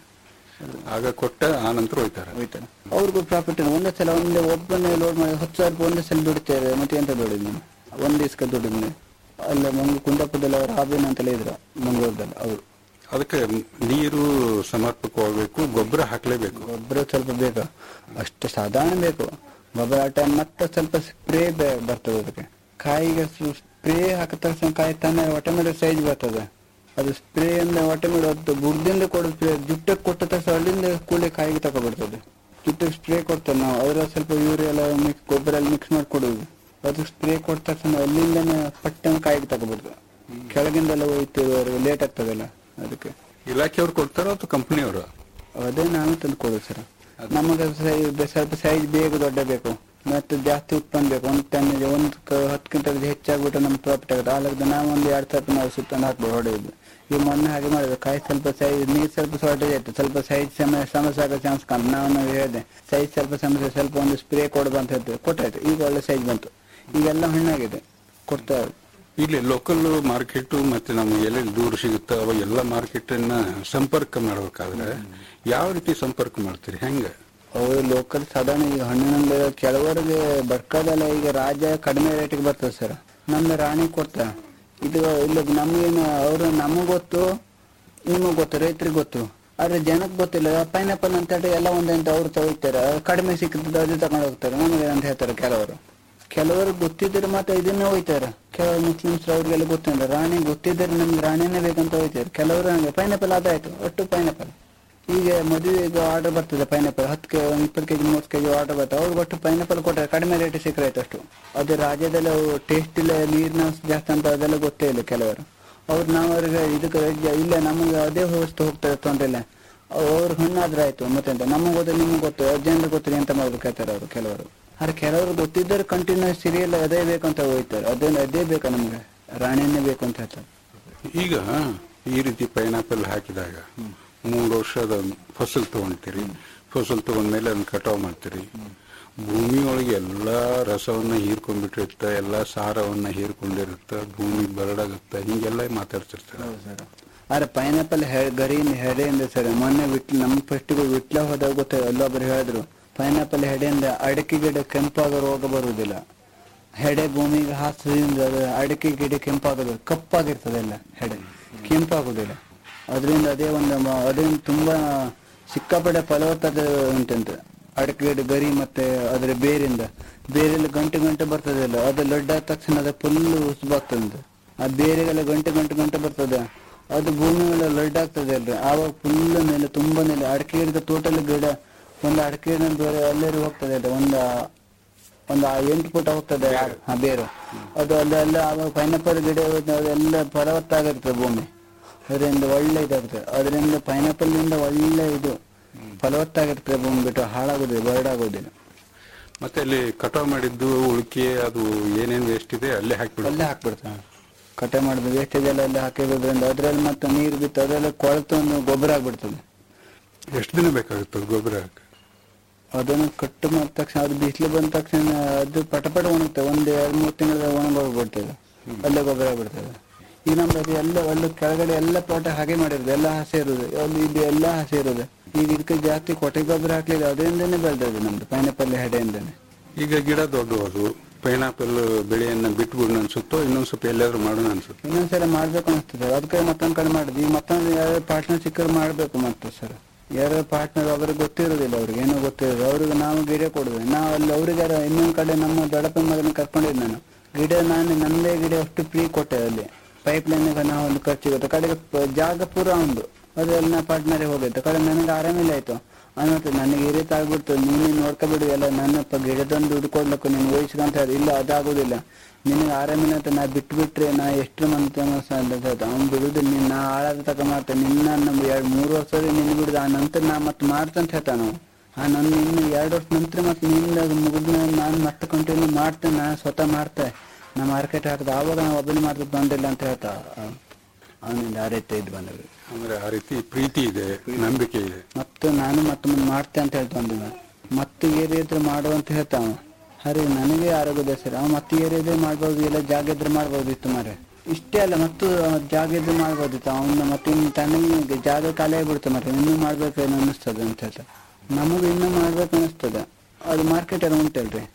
ಆಗ ಕೊಟ್ಟ ಆ ನಂತರ ಹೋಯ್ತಾರೆ ಹೋಯ್ತಾರೆ ಅವ್ರಿಗೂ ಪ್ರಾಫಿಟ್ ಒಂದೇ ಸಲ ಒಂದೇ ಒಬ್ಬನೇ ಲೋಡ್ ಮಾಡಿ ಹತ್ತು ಸಾವಿರ ರೂಪಾಯಿ ಒಂದೇ ಸಲ ದುಡಿತಾರೆ ಮತ್ತೆ ಎಂತ ದುಡಿದ್ ನೀನು ಒಂದ್ ದಿವ್ಸಕ್ಕೆ ದುಡಿದ್ನಿ ಅಲ್ಲ ಮಂಗ್ ಕುಂದಾಪುರದಲ್ಲಿ ಅವ್ರು ರಾಬಿನ್ ಅಂತೆಲ್ಲ ಇದ್ರು ಮಂಗಳೂರದಲ್ಲಿ ಅವರು ಅದಕ್ಕೆ ನೀರು ಸಮರ್ಪಕವಾಗಬೇಕು ಗೊಬ್ಬರ ಹಾಕ್ಲೇಬೇಕು ಗೊಬ್ಬರ ಸ್ವಲ್ಪ ಬೇಕು ಅಷ್ಟು ಸಾಧಾರಣ ಬೇಕು ಗೊಬ್ಬರ ಟೈಮ್ ಮತ್ತೆ ಸ್ವಲ್ಪ ಸ್ಪ್ರೇ ಬರ್ತದೆ ಅದಕ್ಕೆ ಕಾಯಿಗೆ ಸ್ಪ್ರೇ ಹಾಕಿದ ತಕ್ಷಣ ಕಾಯಿ ತಾನೇ ಆಟೋಮೆಟಿಕ್ ಸೈಜ್ ಬರ್ತದೆ ಅದು ಸ್ಪ್ರೇ ಅಂದ್ರೆ ಆಟೋಮೆಟಿಕ್ ಬುಡ್ದಿಂದ ಕೊಡೋ ಸ್ಪ್ರೇ ಜುಟ್ಟಕ್ಕೆ ಕೊಟ್ಟ ತಕ್ಷಣ ಅಲ್ಲಿಂದ ಕೂಡಲೇ ಕಾಯಿಗೆ ತಗೊಬಿಡ್ತದೆ ಜುಟ್ಟಿಗೆ ಸ್ಪ್ರೇ ಕೊಡ್ತೇವೆ ನಾವು ಅದರ ಸ್ವಲ್ಪ ಯೂರಿಯಾ ಎಲ್ಲ ಮಿಕ್ಸ್ ಗೊಬ್ಬರ ಎಲ್ಲ ಮಿಕ್ಸ್ ಮಾಡಿ ಕೊಡುದು ಅದು ಸ್ಪ್ರೇ ಕೊಟ್ಟ ತಕ್ಷಣ ಅಲ್ಲಿಂದನೇ ಪಟ್ಟಣ ಕಾಯಿಗೆ ತಗೊಬಿಡ್ತದೆ ಕೆಳಗಿಂದೆಲ್ಲ ಹೋಯ್ತು ಲೇಟ್ ಆಗ್ತದಲ್ಲ ಅದಕ್ಕೆ ಇಲಾಖೆಯವ್ರು ಕೊಡ್ತಾರೋ ಅಥವಾ ಕಂಪನಿಯವರು ಅದೇ ನಾನು ತಂದು ಕೊಡೋದು ಸರ್ ನಮಗೆ ಸೈ- ಸ್ವಲ್ಪ ಸೈಜ್ ಬೇಗ ದೊಡ್ಡ ಬೇಕು ಮತ್ತೆ ಜಾಸ್ತಿ ಉತ್ಪನ್ನ ಬೇಕು ಒಂದು ಟನ್ನಿಗೆ ಒಂದು ಕ- ಹತ್ತು ಕ್ವಿಂಟಲ್ ಹೆಚ್ಚಾಗ್ಬಿಟ್ಟು ನಮ್ಗೆ ಪ್ರಾಫಿಟ್ ಆಗುತ್ತೆ ಆಲಾಗ ನಾವು ಒಂದು ಎರಡು ಸಾವಿರ ನಾವು ಸುತ್ತನ್ನು ಹಾಕ್ಬೋದು ಹೊಡೆಯೋದು ಈ ಮೊನ್ನೆ ಹಾಗೆ ಮಾಡಿದ್ರು ಕಾಯಿ ಸ್ವಲ್ಪ ಸೈಜ್ ನೀರು ಸ್ವಲ್ಪ ಶಾರ್ಟೇಜ್ ಆಯ್ತು ಸ್ವಲ್ಪ ಸೈಜ್ ಸಮಯ ಸಮಸ್ಯೆ ಆಗೋ ಚಾನ್ಸ್ ಕಾಣ್ ನಾವು ನಾವು ಹೇಳಿದೆ ಸೈಜ್ ಸ್ವಲ್ಪ ಸಮಸ್ಯೆ ಸ್ವಲ್ಪ ಒಂದು ಸ್ಪ್ರೇ ಕೊಡ್ಬಾ ಅಂತ ಹೇಳ್ತೇವೆ ಕೊಟ್ಟಾಯ್ತು ಈಗ ಒಳ್ಳೆ ಸೈಜ್ ಬಂತು ಈಗೆಲ್ಲ ಹಣ್ಣಾಗಿದೆ ಕೊಡ್ತಾ ಇಲ್ಲಿ ಲೋಕಲ್ ಮಾರ್ಕೆಟ್ ಮತ್ತೆ ನಮ್ಗೆ ಎಲ್ಲೆಲ್ಲಿ ದೂರ ಸಿಗುತ್ತೆ ಅವ ಎಲ್ಲ ಮಾರ್ಕೆಟ್ ಅನ್ನ ಸಂಪರ್ಕ ಮಾಡ್ಬೇಕಾದ್ರೆ ಯಾವ ರೀತಿ ಸಂಪರ್ಕ ಮಾಡ್ತೀರಿ ಹೆಂಗ ಅವರು ಲೋಕಲ್ ಸಾಧಾರಣ ಈಗ ಹಣ್ಣಿನ ಕೆಲವರಿಗೆ ಬರ್ಕದಲ್ಲ ಈಗ ರಾಜ ಕಡಿಮೆ ರೇಟಿಗೆ ಬರ್ತದೆ ಸರ್ ನಮ್ದು ರಾಣಿ ಕೊಡ್ತ ಇದು ಇಲ್ಲ ನಮ್ಗೇನು ಅವರು ನಮಗ್ ಗೊತ್ತು ನಿಮಗ್ ಗೊತ್ತು ರೈತರಿಗೆ ಗೊತ್ತು ಆದ್ರೆ ಜನಕ್ಕೆ ಗೊತ್ತಿಲ್ಲ ಪೈನಾಪಲ್ ಅಂತ ಹೇಳಿ ಎಲ್ಲ ಒಂದಂತ ಅವ್ರು ತಗೋತಾರೆ ಕಡಿಮೆ ಸಿಕ್ಕಿದ್ದು ಅದು ತಗೊಂಡು ಹೋಗ್ತಾರೆ ನಮಗೆ ಅಂತ ಹೇಳ್ತಾರೆ ಕೆಲವರು ಕೆಲವರು ಗೊತ್ತಿದ್ರೆ ಮಾತ್ರ ಇದನ್ನೇ ಹೋಯ್ತಾರೆ ಕೆಲವರು ಮುಸ್ಲಿಮ್ಸ್ ಅವ್ರಿಗೆಲ್ಲ ಗೊತ್ತಿಲ್ಲ ರಾಣಿ ಗೊತ್ತಿದ್ರೆ ನಮ್ಗೆ ರಾಣಿನೇ ಬೇಕಂತ ಹೋಯ್ತಾರೆ ಕೆಲವರು ಹಂಗೆ ಪೈನಾಪಲ್ ಅದಾಯ್ತು ಒಟ್ಟು ಪೈನಾಪಲ್ ಈಗ ಮದುವೆಗೆ ಆರ್ಡರ್ ಬರ್ತದೆ ಪೈನಾಪಲ್ ಹತ್ತು ಕೆ ಒಂದು ಇಪ್ಪತ್ತು ಕೆಜಿ ಮೂವತ್ತು ಕೆಜಿ ಆರ್ಡರ್ ಬರ್ತದೆ ಅವ್ರಿಗೆ ಒಟ್ಟು ಪೈನಾಪಲ್ ಕೊಟ್ಟರೆ ಕಡಿಮೆ ರೇಟ್ ಸಿಕ್ಕರಾಯ್ತು ಅಷ್ಟು ಅದು ರಾಜ್ಯದಲ್ಲಿ ಅವು ಟೇಸ್ಟ್ ಇಲ್ಲ ನೀರಿನ ಅಂಶ ಜಾಸ್ತಿ ಅಂತ ಅದೆಲ್ಲ ಗೊತ್ತೇ ಇಲ್ಲ ಕೆಲವರು ಅವ್ರು ನಾವು ಅವ್ರಿಗೆ ಇದಕ್ಕೆ ಇದ್- ಇಲ್ಲ ನಮಗೆ ಅದೇ ವಸ್ತು ಹೋಗ್ತದೆ ತೊಂದ್ರೆ ಇಲ್ಲ ಅವ್ರಿಗೆ ಹಣ್ಣಾದ್ರೆ ಆಯ್ತು ಮತ್ತೆ ಅಂತ ನಮಗೆ ಗೊತ್ತು ನಿಮ್ಗೆ ಗೊತ್ತು ಜನರಿಗೆ ಗೊತ್ತಿಲ್ಲ ಎಂತ ಮಾಡ್ಬೇಕು ಹೇಳ್ತಾರೆ ಅವರು ಕೆಲವರು ಆದ್ರೆ ಕೆಲವರು ಗೊತ್ತಿದ್ದರೆ ಕಂಟಿನ್ಯೂಸ್ ಸೀರಿಯಲ್ ಅದೇ ಬೇಕಂತ ಹೋಯ್ತಾರೆ ಅದೇ ಅದೇ ಬೇಕಾ ನಮಗೆ ರಾಣಿನೇ ಬೇಕು ಅಂತ ಹೇಳ್ತಾರೆ ಈಗ ಈ ರೀತಿ ಪೈನಾಪಲ್ ಹಾಕಿದಾಗ ಮೂರು ವರ್ಷದ ಫಸಲ್ ತಗೊಂತೀರಿ ಫಸಲ್ ತಗೊಂಡ್ಮೇಲೆ ಅದನ್ನ ಕಟಾವ್ ಮಾಡ್ತೀರಿ ಭೂಮಿಯೊಳಗೆ ಎಲ್ಲಾ ರಸವನ್ನ ಹೀರ್ಕೊಂಡ್ಬಿಟ್ಟಿರುತ್ತೆ ಎಲ್ಲಾ ಸಾರವನ್ನ ಹೀರ್ಕೊಂಡಿರುತ್ತೆ ಭೂಮಿ ಬರಡಾಗುತ್ತೆ ಹಿಂಗೆಲ್ಲ ಮಾತಾಡ್ತಿರ್ತಾರೆ ಆದ್ರೆ ಪೈನಾಪಲ್ ಗರಿಯಿಂದ ಹೆಡೆಯಿಂದ ಸರ್ ಮೊನ್ನೆ ಬಿಟ್ಲು ನಮ್ಮ ಫಸ್ಟಿಗೆ ವಿಟ್ಲ ಹೋದಾಗ ಗೊತ್ತ ಎಲ್ಲೊಬ್ರು ಹೇಳಿದ್ರು ಪೈನಾಪಲ್ ಹೆಡೆಯಿಂದ ಅಡಿಕೆ ಗಿಡ ಕೆಂಪಾಗೋ ರೋಗ ಬರುವುದಿಲ್ಲ ಹೆಡೆ ಭೂಮಿಗೆ ಹಾಸದಿಂದ ಅದು ಅಡಿಕೆ ಗಿಡ ಕೆಂಪಾಗೋದು ಕಪ್ಪಾಗಿರ್ತದೆ ಎಲ್ಲ ಹೆಡೆ ಕೆಂಪಾಗೋದಿಲ್ಲ ಅದರಿಂದ ಅದೇ ಒಂದು ಮ- ಅದೇನು ತುಂಬಾ ಸಿಕ್ಕಾಪಟ್ಟೆ ಫಲವತ್ತದ ಉಂಟಂತ ಅಡಿಕೆ ಗಿಡ ಗರಿ ಮತ್ತೆ ಅದರ ಬೇರಿಂದ ಬೇರೆಲ್ಲ ಗಂಟೆ ಗಂಟೆ ಬರ್ತದೆ ಅಲ್ಲ ಅದು ಲಡ್ಡಾದ ತಕ್ಷಣ ಅದು ಫುಲ್ ಉಸುಬಾಗ್ತದೆ ಆ ಬೇರೆಗೆಲ್ಲ ಗಂಟೆ ಗಂಟೆ ಗಂಟೆ ಬರ್ತದೆ ಅದು ಭೂಮಿ ಮೇಲೆ ಲಡ್ ಆಗ್ತದೆ ಅಲ್ರಿ ಆವಾಗ ಫುಲ್ ನೆಲೆ ತುಂಬಾ ನೆಲೆ ಅಡಿಕೆ ಗಿಡದ ಟೋಟಲ್ ಗಿಡ ಒಂದು ಅಡಿಕೆ ಗಿಡ ಬೇರೆ ಎಲ್ಲರೂ ಹೋಗ್ತದೆ ಅದು ಒಂದು ಒಂದು ಎಂಟು ಫುಟ್ ಹೋಗ್ತದೆ ಆ ಬೇರು ಅದು ಅಲ್ಲಿ ಎಲ್ಲ ಆವಾಗ ಪೈನಾಪಲ್ ಗಿಡ ಅದೆಲ್ಲ ಫಲವತ್ತಾಗಿರ್ತದೆ ಭೂಮಿ ಅದರಿಂದ ಒಳ್ಳೆ ಇದಾಗುತ್ತೆ ಅದರಿಂದ ಪೈನಾಪಲ್ ನಿಂದ ಒಳ್ಳೆ ಇದು ಫಲವತ್ತಾಗಿರ್ತದೆ ಭೂಮಿ ಬಿಟ್ಟು ಹಾಳಾಗೋದಿಲ್ಲ ಬರಡಾಗೋದಿಲ್ಲ ಮತ್ತೆ ಅಲ್ಲಿ ಕಟಾವ್ ಮಾಡಿದ್ದು ಉಳಿಕೆ ಅದು ಏನೇನು ವೇಸ್ಟ್ ಇದೆ ಅಲ್ಲೇ ಹಾಕ್ಬಿಡು ಅಲ್ಲೇ ಹಾಕ್ಬಿಡ್ತಾರೆ ಕಟ್ಟೆ ಮಾಡಿದ ವೇಸ್ಟೇಜ್ ಎಲ್ಲ ಅಲ್ಲೇ ಹಾಕಿರೋದ್ರಿಂದ ಅದ್ರಲ್ಲಿ ಮತ್ತೆ ನೀರು ಬಿತ್ತು ಅದೆಲ್ಲ ಕೊಳೆತು ಒಂದು ಗೊಬ್ಬರ ಆಗ್ಬಿಡ್ತದೆ ಎಷ್ಟು ದಿನ ಬೇಕಾಗುತ್ತೆ ಗೊಬ್ಬರ ಅದನ್ನು ಕಟ್ಟು ಮಾಡಿದ ತಕ್ಷಣ ಅದು ಬಿಸಿಲು ಬಂದ ತಕ್ಷಣ ಅದು ಪಟಪಟ ಒಣಗುತ್ತೆ ಒಂದ್ ಎರಡ್ ಮೂರು ತಿಂಗಳ ಒಣಗೋಗ್ಬಿಡ್ತದೆ ಅಲ್ಲೇ ಗೊಬ್ಬರ ಆಗ್ಬಿಡ್ತದೆ ಈಗ ನಮ್ದು ಅದು ಎಲ್ಲ ಅಲ್ಲಿ ಕೆಳಗಡೆ ಎಲ್ಲ ತೋಟ ಹಾಗೆ ಮಾಡಿರೋದು ಎಲ್ಲ ಹಸಿ ಇರೋದು ಅಲ್ಲಿ ಇದು ಎಲ್ಲ ಹಸಿ ಇರೋದು ಈಗ ಇದಕ್ಕೆ ಜಾಸ್ತಿ ಕೊಟ್ಟೆ ಗೊಬ್ಬರ ಹಾಕ್ಲಿಲ್ಲ ಅದರಿಂದನೇ ಬೆಳೆದದು ನಮ್ದು ಪೈನಾಪಲ್ ಹೆಡೆಯಿಂದನೇ ಈಗ ಗಿಡ ದೊಡ್ಡದು ಪೈನಾಪಲ್ ಬೆಳೆಯನ್ನ ಬಿಟ್ಬಿಡೋಣ ಅನ್ಸುತ್ತೋ ಇನ್ನೊಂದ್ ಸ್ವಲ್ಪ ಎಲ್ಲಾದ್ರೂ ಮಾಡೋಣ ಅನ್ಸುತ್ತೆ ಇನ್ನೊಂದ್ಸಲ ಮಾಡ್ಬೇಕು ಅನಿಸ್ತದೆ ಅದಕ್ಕೆ ಮತ್ತೊಂದ್ ಕಡೆ ಮಾಡುದು ಈಗ ಮತ್ತೊಂದು ಯಾರು ಪಾರ್ಟ್ನರ್ ಸಿಕ್ಕರು ಮಾಡ್ಬೇಕು ಮತ್ತೆ ಸರ್ ಯಾರು ಪಾರ್ಟ್ನರ್ ಅವ್ರಿಗೆ ಗೊತ್ತಿರೋದಿಲ್ಲ ಅವ್ರಿಗೆ ಏನೋ ಗೊತ್ತಿರೋದು ಅವ್ರಿಗೆ ನಾವು ಗಿಡ ಕೊಡುದು ನಾವು ಅಲ್ಲಿ ಅವ್ರಿಗೆ ಇನ್ನೊಂದ್ ಕಡೆ ನಮ್ಮ ದೊಡ್ಡಪ್ಪ ಮಗನ ಕರ್ಕೊಂಡಿದ್ದು ನಾನು ಗಿಡ ನಾನು ನಂದೇ ಗಿಡ ಅಷ್ಟು ಫ್ರೀ ಕೊಟ್ಟೆ ಅಲ್ಲಿ ಪೈಪ್ ಲೈನ್ ನಾವು ಒಂದು ಖರ್ಚಿಗುತ್ತೆ ಕಡೆಗೆ ಪ- ಜಾಗ ಪೂರ ಒಂದು ಅದ್ರಲ್ಲಿ ನಾ ಪಾರ್ಟ್ನರೇ ಹೋಗಿತ್ತು ಕಡೆ ನನಗೆ ಆರಾಮಿಲ್ಲ ಆಯ್ತು ಅನ್ನತ್ತೆ ನನಗೆ ಈ ರೀತಿ ಆಗ್ಬಿಡ್ತು ನೀನು ನೋಡ್ಕೊಬಿಡು ಎಲ್ಲ ನನ್ನಪ್ಪ ಗಿಡದೊಂದು ದುಡ್ಡು ಕೊಡ್ಲಿಕ್ಕೆ ನೀನು ವಹಿಸ್ಕೊಂತ ಇರು. ಇಲ್ಲ ಅದಾಗೋದಿಲ್ಲ ನಿನಗೆ ಆರಾಮಿಲ್ಲ ಅಂತ ನಾ ಬಿಟ್ಟು ಬಿಟ್ರೆ ನಾ ಎಷ್ಟು ಮಂದಿ ಅವ್ನು ಬಿಡುದು ನೀನ್ ನಾ ಆಳದ ತಕ ಮಾಡ್ತೇನೆ ನಿನ್ನ ನಮ್ಮ ಎರಡು ಮೂರು ವರ್ಷದ ನಿನ್ನ ಬಿಡುದು ಆ ನಂತರ ನಾ ಮತ್ತೆ ಮಾಡ್ತಂತ ಹೇಳ್ತಾನ ನಾವು ಆ ನನ್ನ ಇನ್ನು ಎರಡು ವರ್ಷ ನಂತರ ಮತ್ತೆ ನಿನ್ನ ಮುಗಿದ ನಾನು ಮತ್ತೆ ಕಂಟಿನ್ಯೂ ಮಾಡ್ತೇನೆ ನಾನು ಸ್ವತಃ ಮಾಡ್ತೆ ನಾ ಮಾರ್ಕೆಟ್ ಹಾಕಿದ ಆವಾಗ ನಾವು ಒಬ್ಬನೇ ಮಾಡ್ತಾ ಬಂದಿಲ್ಲ ಅಂತ ಹೇಳ್ತಾ ಅವನಿಂದ ಆ ರೀತಿ ಇದು ಬಂದದ್ದು ಅಂದ್ರೆ ಆ ರೀತಿ ಪ್ರೀತಿ ಇದೆ ನಂಬಿಕೆ ಇದೆ ಮತ್ತು ನಾನು ಮತ್ತೆ ಮುಂದೆ ಮಾಡ್ತೆ ಅಂತ ಹೇಳ್ತಾ ಬಂದಿದ್ದ ಮತ್ತೆ ಏರಿ ಇದ್ರೆ ಮಾಡು ಅಂತ ಹೇಳ್ತಾವ ಹರಿ ನನಗೆ ಆರೋಗ್ಯದ ಸರ್ ಅವ ಮತ್ತೆ ಏರಿ ಇದ್ರೆ ಮಾಡ್ಬೋದು ಇಲ್ಲ ಜಾಗ ಇದ್ರೆ ಮಾಡ್ಬೋದಿತ್ತು ಮಾರೆ ಇಷ್ಟೇ ಅಲ್ಲ ಮತ್ತು ಜಾಗ ಇದ್ರೆ ಮಾಡ್ಬೋದಿತ್ತು ಅವನ್ನ ಮತ್ತೆ ಇನ್ನು ತನಗೆ ಜಾಗ ಖಾಲಿ ಆಗ್ಬಿಡ್ತು ಮಾರೆ ಇನ್ನೂ ಮಾಡ್ಬೇಕೇನೋ ಅನ್ನಿಸ್ತದೆ ಅಂತ ಹೇಳ್ತಾ ನಮಗೆ ಇನ್ನೂ ಮಾಡ್ಬೇಕು ಅನಿಸ್ತದೆ ಅದು ಮಾರ್ಕೆಟ್ ಅಲ್ಲಿ ಉಂಟಲ್ರಿ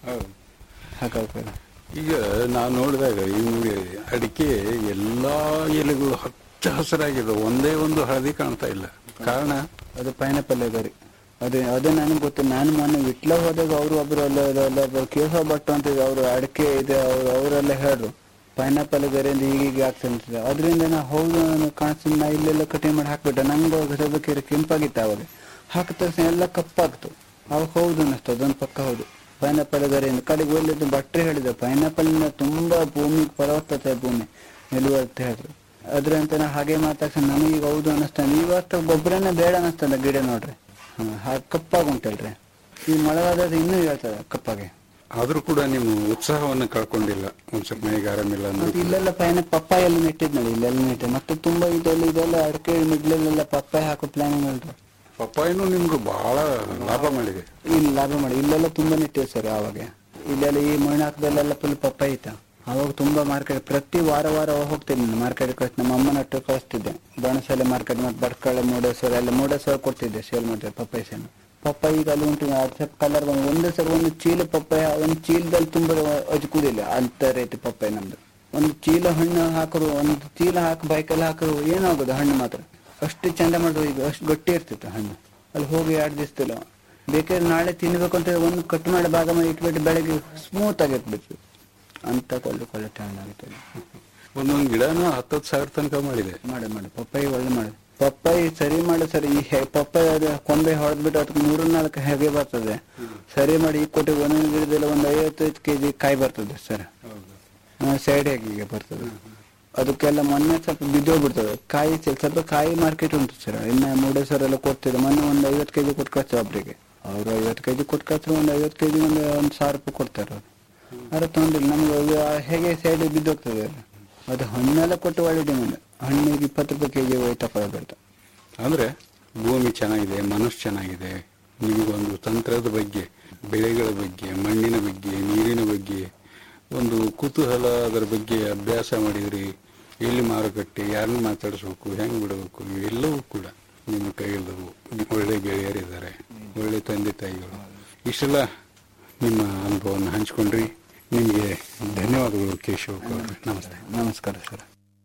ಹಾಕೋಕೆ ಈಗ ನಾವು ನೋಡಿದಾಗ ಈ ನೋಡಿ ಅಡಿಕೆ ಎಲ್ಲಾ ಎಲೆಗಳು ಹಚ್ಚ ಹಸಿರಾಗಿದೆ ಒಂದೇ ಒಂದು ಹಳದಿ ಕಾಣ್ತಾ ಇಲ್ಲ ಕಾರಣ ಅದು ಪೈನಾಪಲ್ ಇದೆ ರೀ ಅದೇ ಅದೇ ನನಗೆ ಗೊತ್ತು ನಾನು ಮೊನ್ನೆ ವಿಟ್ಲ ಹೋದಾಗ ಅವರು ಒಬ್ರು ಅಲ್ಲ ಅಲ್ಲ ಒಬ್ರು ಕೇಶವ ಭಟ್ ಅಂತ ಅವರು ಅಡಿಕೆ ಇದೆ ಅವ್ರು ಅವರೆಲ್ಲ ಹೇಳ್ರು ಪೈನಾಪಲ್ ಗರಿಯಿಂದ ಹೀಗೀಗೆ ಆಗ್ತದೆ ಅಂತ ಅದರಿಂದ ನಾ ಹೌದು ನಾನು ಕಾಣಿಸ್ತೀನಿ ನಾ ಇಲ್ಲೆಲ್ಲ ಕಟಿಂಗ್ ಮಾಡಿ ಹಾಕ್ಬಿಟ್ಟೆ ನಂಗೆ ಗಸಬಕ್ಕೆ ಕೆಂಪಾಗಿತ್ತು ಅವಾಗ ಹಾಕಿದ ತಕ್ಷಣ ಎಲ್ಲ ಕಪ್ಪಾಗ್ತು ಅವಾಗ ಹೌದು ಅನ್ನಿಸ್ತು ಅದೊಂದು ಪಕ್ಕ ಹೌದು ಪೈನಾಪಲ್ ಗರಿಯಿಂದ ಕಡೆಗೆ ಒಳ್ಳೆದು ಭಟ್ರೆ ಹೇಳಿದ ಪೈನಾಪಲ್ನ ತುಂಬಾ ಭೂಮಿ ಫಲವತ್ತತೆ ಭೂಮಿ ನಿಲುವಂತ ಹೇಳಿದ್ರು ಅದ್ರಂತ ನಾ ಹಾಗೆ ಮಾಡಿದ ತಕ್ಷಣ ನನಗೆ ಹೌದು ಅನ್ನಿಸ್ತಾನೆ ಇವತ್ತು ಗೊಬ್ಬರನೇ ಬೇಡ ಅನ್ನಿಸ್ತದೆ ಗಿಡ ನೋಡ್ರಿ ಹ್ಮ್ ಹಾಗೆ ಕಪ್ಪಾಗಿ ಉಂಟಲ್ರಿ ಈ ಮಳೆಗಾಲದ ಇನ್ನೂ ಹೇಳ್ತದೆ ಕಪ್ಪಾಗೆ ಆದ್ರೂ ಕೂಡ ನೀವು ಉತ್ಸಾಹವನ್ನು ಕಳ್ಕೊಂಡಿಲ್ಲ ಒಂದ್ ಸ್ವಲ್ಪ ಮೈಗೆ ಆರಾಮಿಲ್ಲ ಮತ್ತೆ ಅಂದ್ರೆ ಇಲ್ಲೆಲ್ಲ ಪೈನ ಪಪ್ಪಾಯ ಎಲ್ಲ ನೆಟ್ಟಿದ್ ನೋಡಿ ಇಲ್ಲೆಲ್ಲ ನೆಟ್ಟೆ ಮತ್ತೆ ತುಂಬಾ ಇದೆಲ್ಲ ಇದೆಲ್ಲ ಅಡಿಕೆ ಮಿಡ್ಲೆಲ್ಲ ಪಪ್ಪಾಯ ಹಾಕೋ ಪ್ಲಾನಿಂಗ್ ಉಂಟು ಪಪ್ಪಾಯಿನೂ ನಿಮ್ಗೆ ಬಹಳ ಲಾಭ ಮಾಡಿದೆ ಇಲ್ಲಿ ಲಾಭ ಮಾಡಿ ಇಲ್ಲೆಲ್ಲ ತುಂಬಾ ನೆಟ್ಟಿವೆ ಸರ್ ಆವಾಗ ಇಲ್ಲೆಲ್ಲ ಈ ಮೈನಾಕದಲ್ಲೆಲ್ಲ ಫುಲ್ ಪಪ್ಪಾಯ ಇತ್ತ ಅವಾಗ ತುಂಬಾ ಮಾರ್ಕೆಟ್ ಪ್ರತಿ ವಾರ ವಾರ ಹೋಗ್ತಿದ್ದೆ ನಾನು ಮಾರ್ಕೆಟ್ ಕಳಿಸ್ ನಮ್ಮ ಅಮ್ಮನ ಹತ್ರ ಕಳಿಸ್ತಿದ್ದೆ ಬಣಸಲೆ ಮಾರ್ಕೆಟ್ ಮತ್ತೆ ಬರ್ಕಳೆ ಮುರುಡೇಶ್ವರ ಎಲ್ಲ ಮುರುಡೇಶ್ವರ ಕೊಡ್ತಿದ್ದೆ ಸೇಲ್ ಮಾಡ್ತಿದ್ದೆ ಪಪ್ಪಾಯ ಸೇನು ಪಪ್ಪಾಯ ಈಗ ಅಲ್ಲಿ ಉಂಟು ಅದು ಸ್ವಲ್ಪ ಕಲರ್ ಬಂದು ಒಂದೇ ಸರ್ ಒಂದು ಚೀಲ ಪಪ್ಪಾಯ ಒಂದು ಚೀಲದಲ್ಲಿ ತುಂಬ ಅಜ್ಕುದಿಲ್ಲ ಅಂತ ರೀತಿ ಪಪ್ಪಾಯ ನಮ್ದು ಒಂದು ಚೀಲ ಹಣ್ಣು ಹಾಕರು ಒಂದು ಚೀಲ ಹಾಕಿ ಬೈಕಲ್ಲಿ ಹಾಕರು ಏನಾಗೋದು ಹಣ್ಣು ಮಾತ್ರ ಅಷ್ಟು ಚಂದ ಮಾಡೋದು ಈಗ ಅಷ್ಟು ಗಟ್ಟಿ ಇರ್ತಿತ್ತು ಹಣ್ಣು ಅಲ್ಲಿ ಹೋಗಿ ಎರಡು ದಿವಸದಿಲ್ಲ ಬೇಕಾದ್ರೆ ನಾಳೆ ತಿನ್ಬೇಕು ಅಂತ ಒಂದು ಕಟ್ ಮಾಡಿ ಭಾಗ ಮಾಡಿ ಇಟ್ಬಿಟ್ಟು ಬೆಳಗ್ಗೆ ಸ್ಮೂತ್ ಆಗಿ ಇಟ್ಬಿಟ್ಟು ಅಂತ ಕೊಳ್ಳೆ ಕೊಳ್ಳೆ ಹಣ್ಣಾಗುತ್ತೆ ಒಂದೊಂದು ಗಿಡನ ಹತ್ತತ್ತು ಸಾವಿರ ತನಕ ಮಾಡಿದೆ ಮಾಡಿ ಮಾಡಿ ಪಪ್ಪಾಯಿ ಒಳ್ಳೆ ಮಾಡಿ ಪಪ್ಪಾಯಿ ಸರಿ ಮಾಡಿ ಸರಿ ಈ ಹೆ- ಪಪ್ಪಾಯಿ ಅದು ಕೊಂಬೆ ಹೊಡೆದ್ಬಿಟ್ಟು ಅದಕ್ಕೆ ಮೂರು ನಾಲ್ಕು ಹೆಗೆ ಬರ್ತದೆ ಸರಿ ಮಾಡಿ ಈಗ ಕೊಟ್ಟು ಒಂದೊಂದು ಗಿಡದಲ್ಲಿ ಒಂದು ಐವತ್ತೈದು ಕೆಜಿ ಕಾಯಿ ಬರ್ತದೆ ಸರ್ ಸೈಡ್ ಹೇಗೆ ಬರ್ತದೆ ಅದಕ್ಕೆಲ್ಲ ಮೊನ್ನೆ ಸ್ವಲ್ಪ ಬಿದ್ದೋಗ್ಬಿಡ್ತದೆ ಕಾಯಿ ಸ್ವಲ್ಪ ಸ್ವಲ್ಪ ಕಾಯಿ ಮಾರ್ಕೆಟ್ ಉಂಟು ಸರ್ ಇನ್ನು ಮುರುಡೇಶ್ವರ ಎಲ್ಲ ಕೊಡ್ತಿದ್ರು ಮೊನ್ನೆ ಒಂದು ಐವತ್ತು ಕೆಜಿ ಕೊಟ್ಟು ಕಳ್ಸ್ತಾರೆ ಒಬ್ರಿಗೆ ಅವರು ಐವತ್ತು ಕೆಜಿ ಕೊಟ್ಟು ಕಳ್ಸಿದ್ರು ಒಂದು ಐವತ್ತು ಕೆಜಿ ಒಂದು ಒಂದು ಸಾವಿರ ರೂಪಾಯಿ ಕೊಡ್ತಾರೆ ಅವ್ರು ಆದ್ರೆ ತೊಂದಿಲ್ಲ ನಮ್ಗೆ ಅದು ಹೇಗೆ ಸೈಡ್ ಬಿದ್ದೋಗ್ತದೆ ಅದು ಅದು ಹಣ್ಣೆಲ್ಲ ಕೊಟ್ಟು ಒಳ್ಳೆ ಡಿಮಾಂಡ್ ಹಣ್ಣಿಗೆ ಇಪ್ಪತ್ತು ರೂಪಾಯಿ ಕೆಜಿ ಹೋಯ್ತು ತಗೊಳ್ಬೇಕು ಅಂದ್ರೆ ಭೂಮಿ ಚೆನ್ನಾಗಿದೆ ಮನಸ್ಸು ಚೆನ್ನಾಗಿದೆ ನಿಮಗೊಂದು ತಂತ್ರದ ಬಗ್ಗೆ ಬೆಳೆಗಳ ಬಗ್ಗೆ ಮಣ್ಣಿನ ಬಗ್ಗೆ ನೀರಿನ ಬಗ್ಗೆ ಒಂದು ಕುತೂಹಲ ಅದರ ಬಗ್ಗೆ ಅಭ್ಯಾಸ ಮಾಡಿದ್ರಿ ಎಲ್ಲಿ ಮಾರುಕಟ್ಟೆ ಯಾರನ್ನ ಮಾತಾಡಿಸ್ಬೇಕು ಹೆಂಗ್ ಬಿಡಬೇಕು ಇವೆಲ್ಲವೂ ಕೂಡ ನಿಮ್ಮ ಕೈಯಲ್ಲವು ಒಳ್ಳೆ ಗೆಳೆಯರಿದ್ದಾರೆ ಒಳ್ಳೆ ತಂದೆ ತಾಯಿಗಳು ಇಷ್ಟೆಲ್ಲ ನಿಮ್ಮ ಅನುಭವವನ್ನು ಹಂಚ್ಕೊಂಡ್ರಿ ನಿಮಗೆ ಧನ್ಯವಾದಗಳು ಕೇಶವ್ ಅವರೇ ನಮಸ್ತೆ ನಮಸ್ಕಾರ ಸರ್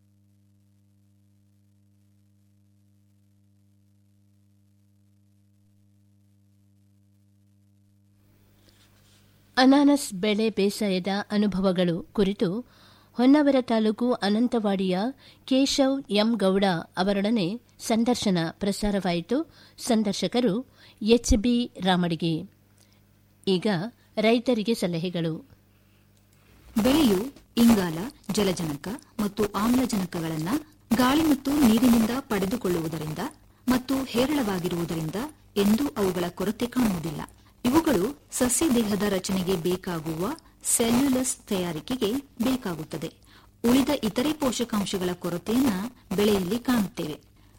ಅನಾನಸ್ ಬೆಳೆ ಬೇಸಾಯದ ಅನುಭವಗಳು ಕುರಿತು ಹೊನ್ನಾವರ ತಾಲೂಕು ಅನಂತವಾಡಿಯ ಕೇಶವ್ ಎಂ ಗೌಡ ಅವರೊಡನೆ ಸಂದರ್ಶನ ಪ್ರಸಾರವಾಯಿತು ಸಂದರ್ಶಕರು ಎಚ್ ಬಿ ರಾಮಡಿಗೆ ಈಗ ರೈತರಿಗೆ ಸಲಹೆಗಳು ಬೆಳೆಯು ಇಂಗಾಲ ಜಲಜನಕ ಮತ್ತು ಆಮ್ಲಜನಕಗಳನ್ನು ಗಾಳಿ ಮತ್ತು ನೀರಿನಿಂದ ಪಡೆದುಕೊಳ್ಳುವುದರಿಂದ ಮತ್ತು ಹೇರಳವಾಗಿರುವುದರಿಂದ ಎಂದೂ ಅವುಗಳ ಕೊರತೆ ಕಾಣುವುದಿಲ್ಲ ಇವುಗಳು ಸಸ್ಯ ದೇಹದ ರಚನೆಗೆ ಬೇಕಾಗುವ ಸೆಲ್ಯುಲಸ್ ತಯಾರಿಕೆಗೆ ಬೇಕಾಗುತ್ತದೆ ಉಳಿದ ಇತರೆ ಪೋಷಕಾಂಶಗಳ ಕೊರತೆಯನ್ನ ಬೆಳೆಯಲ್ಲಿ ಕಾಣುತ್ತೇವೆ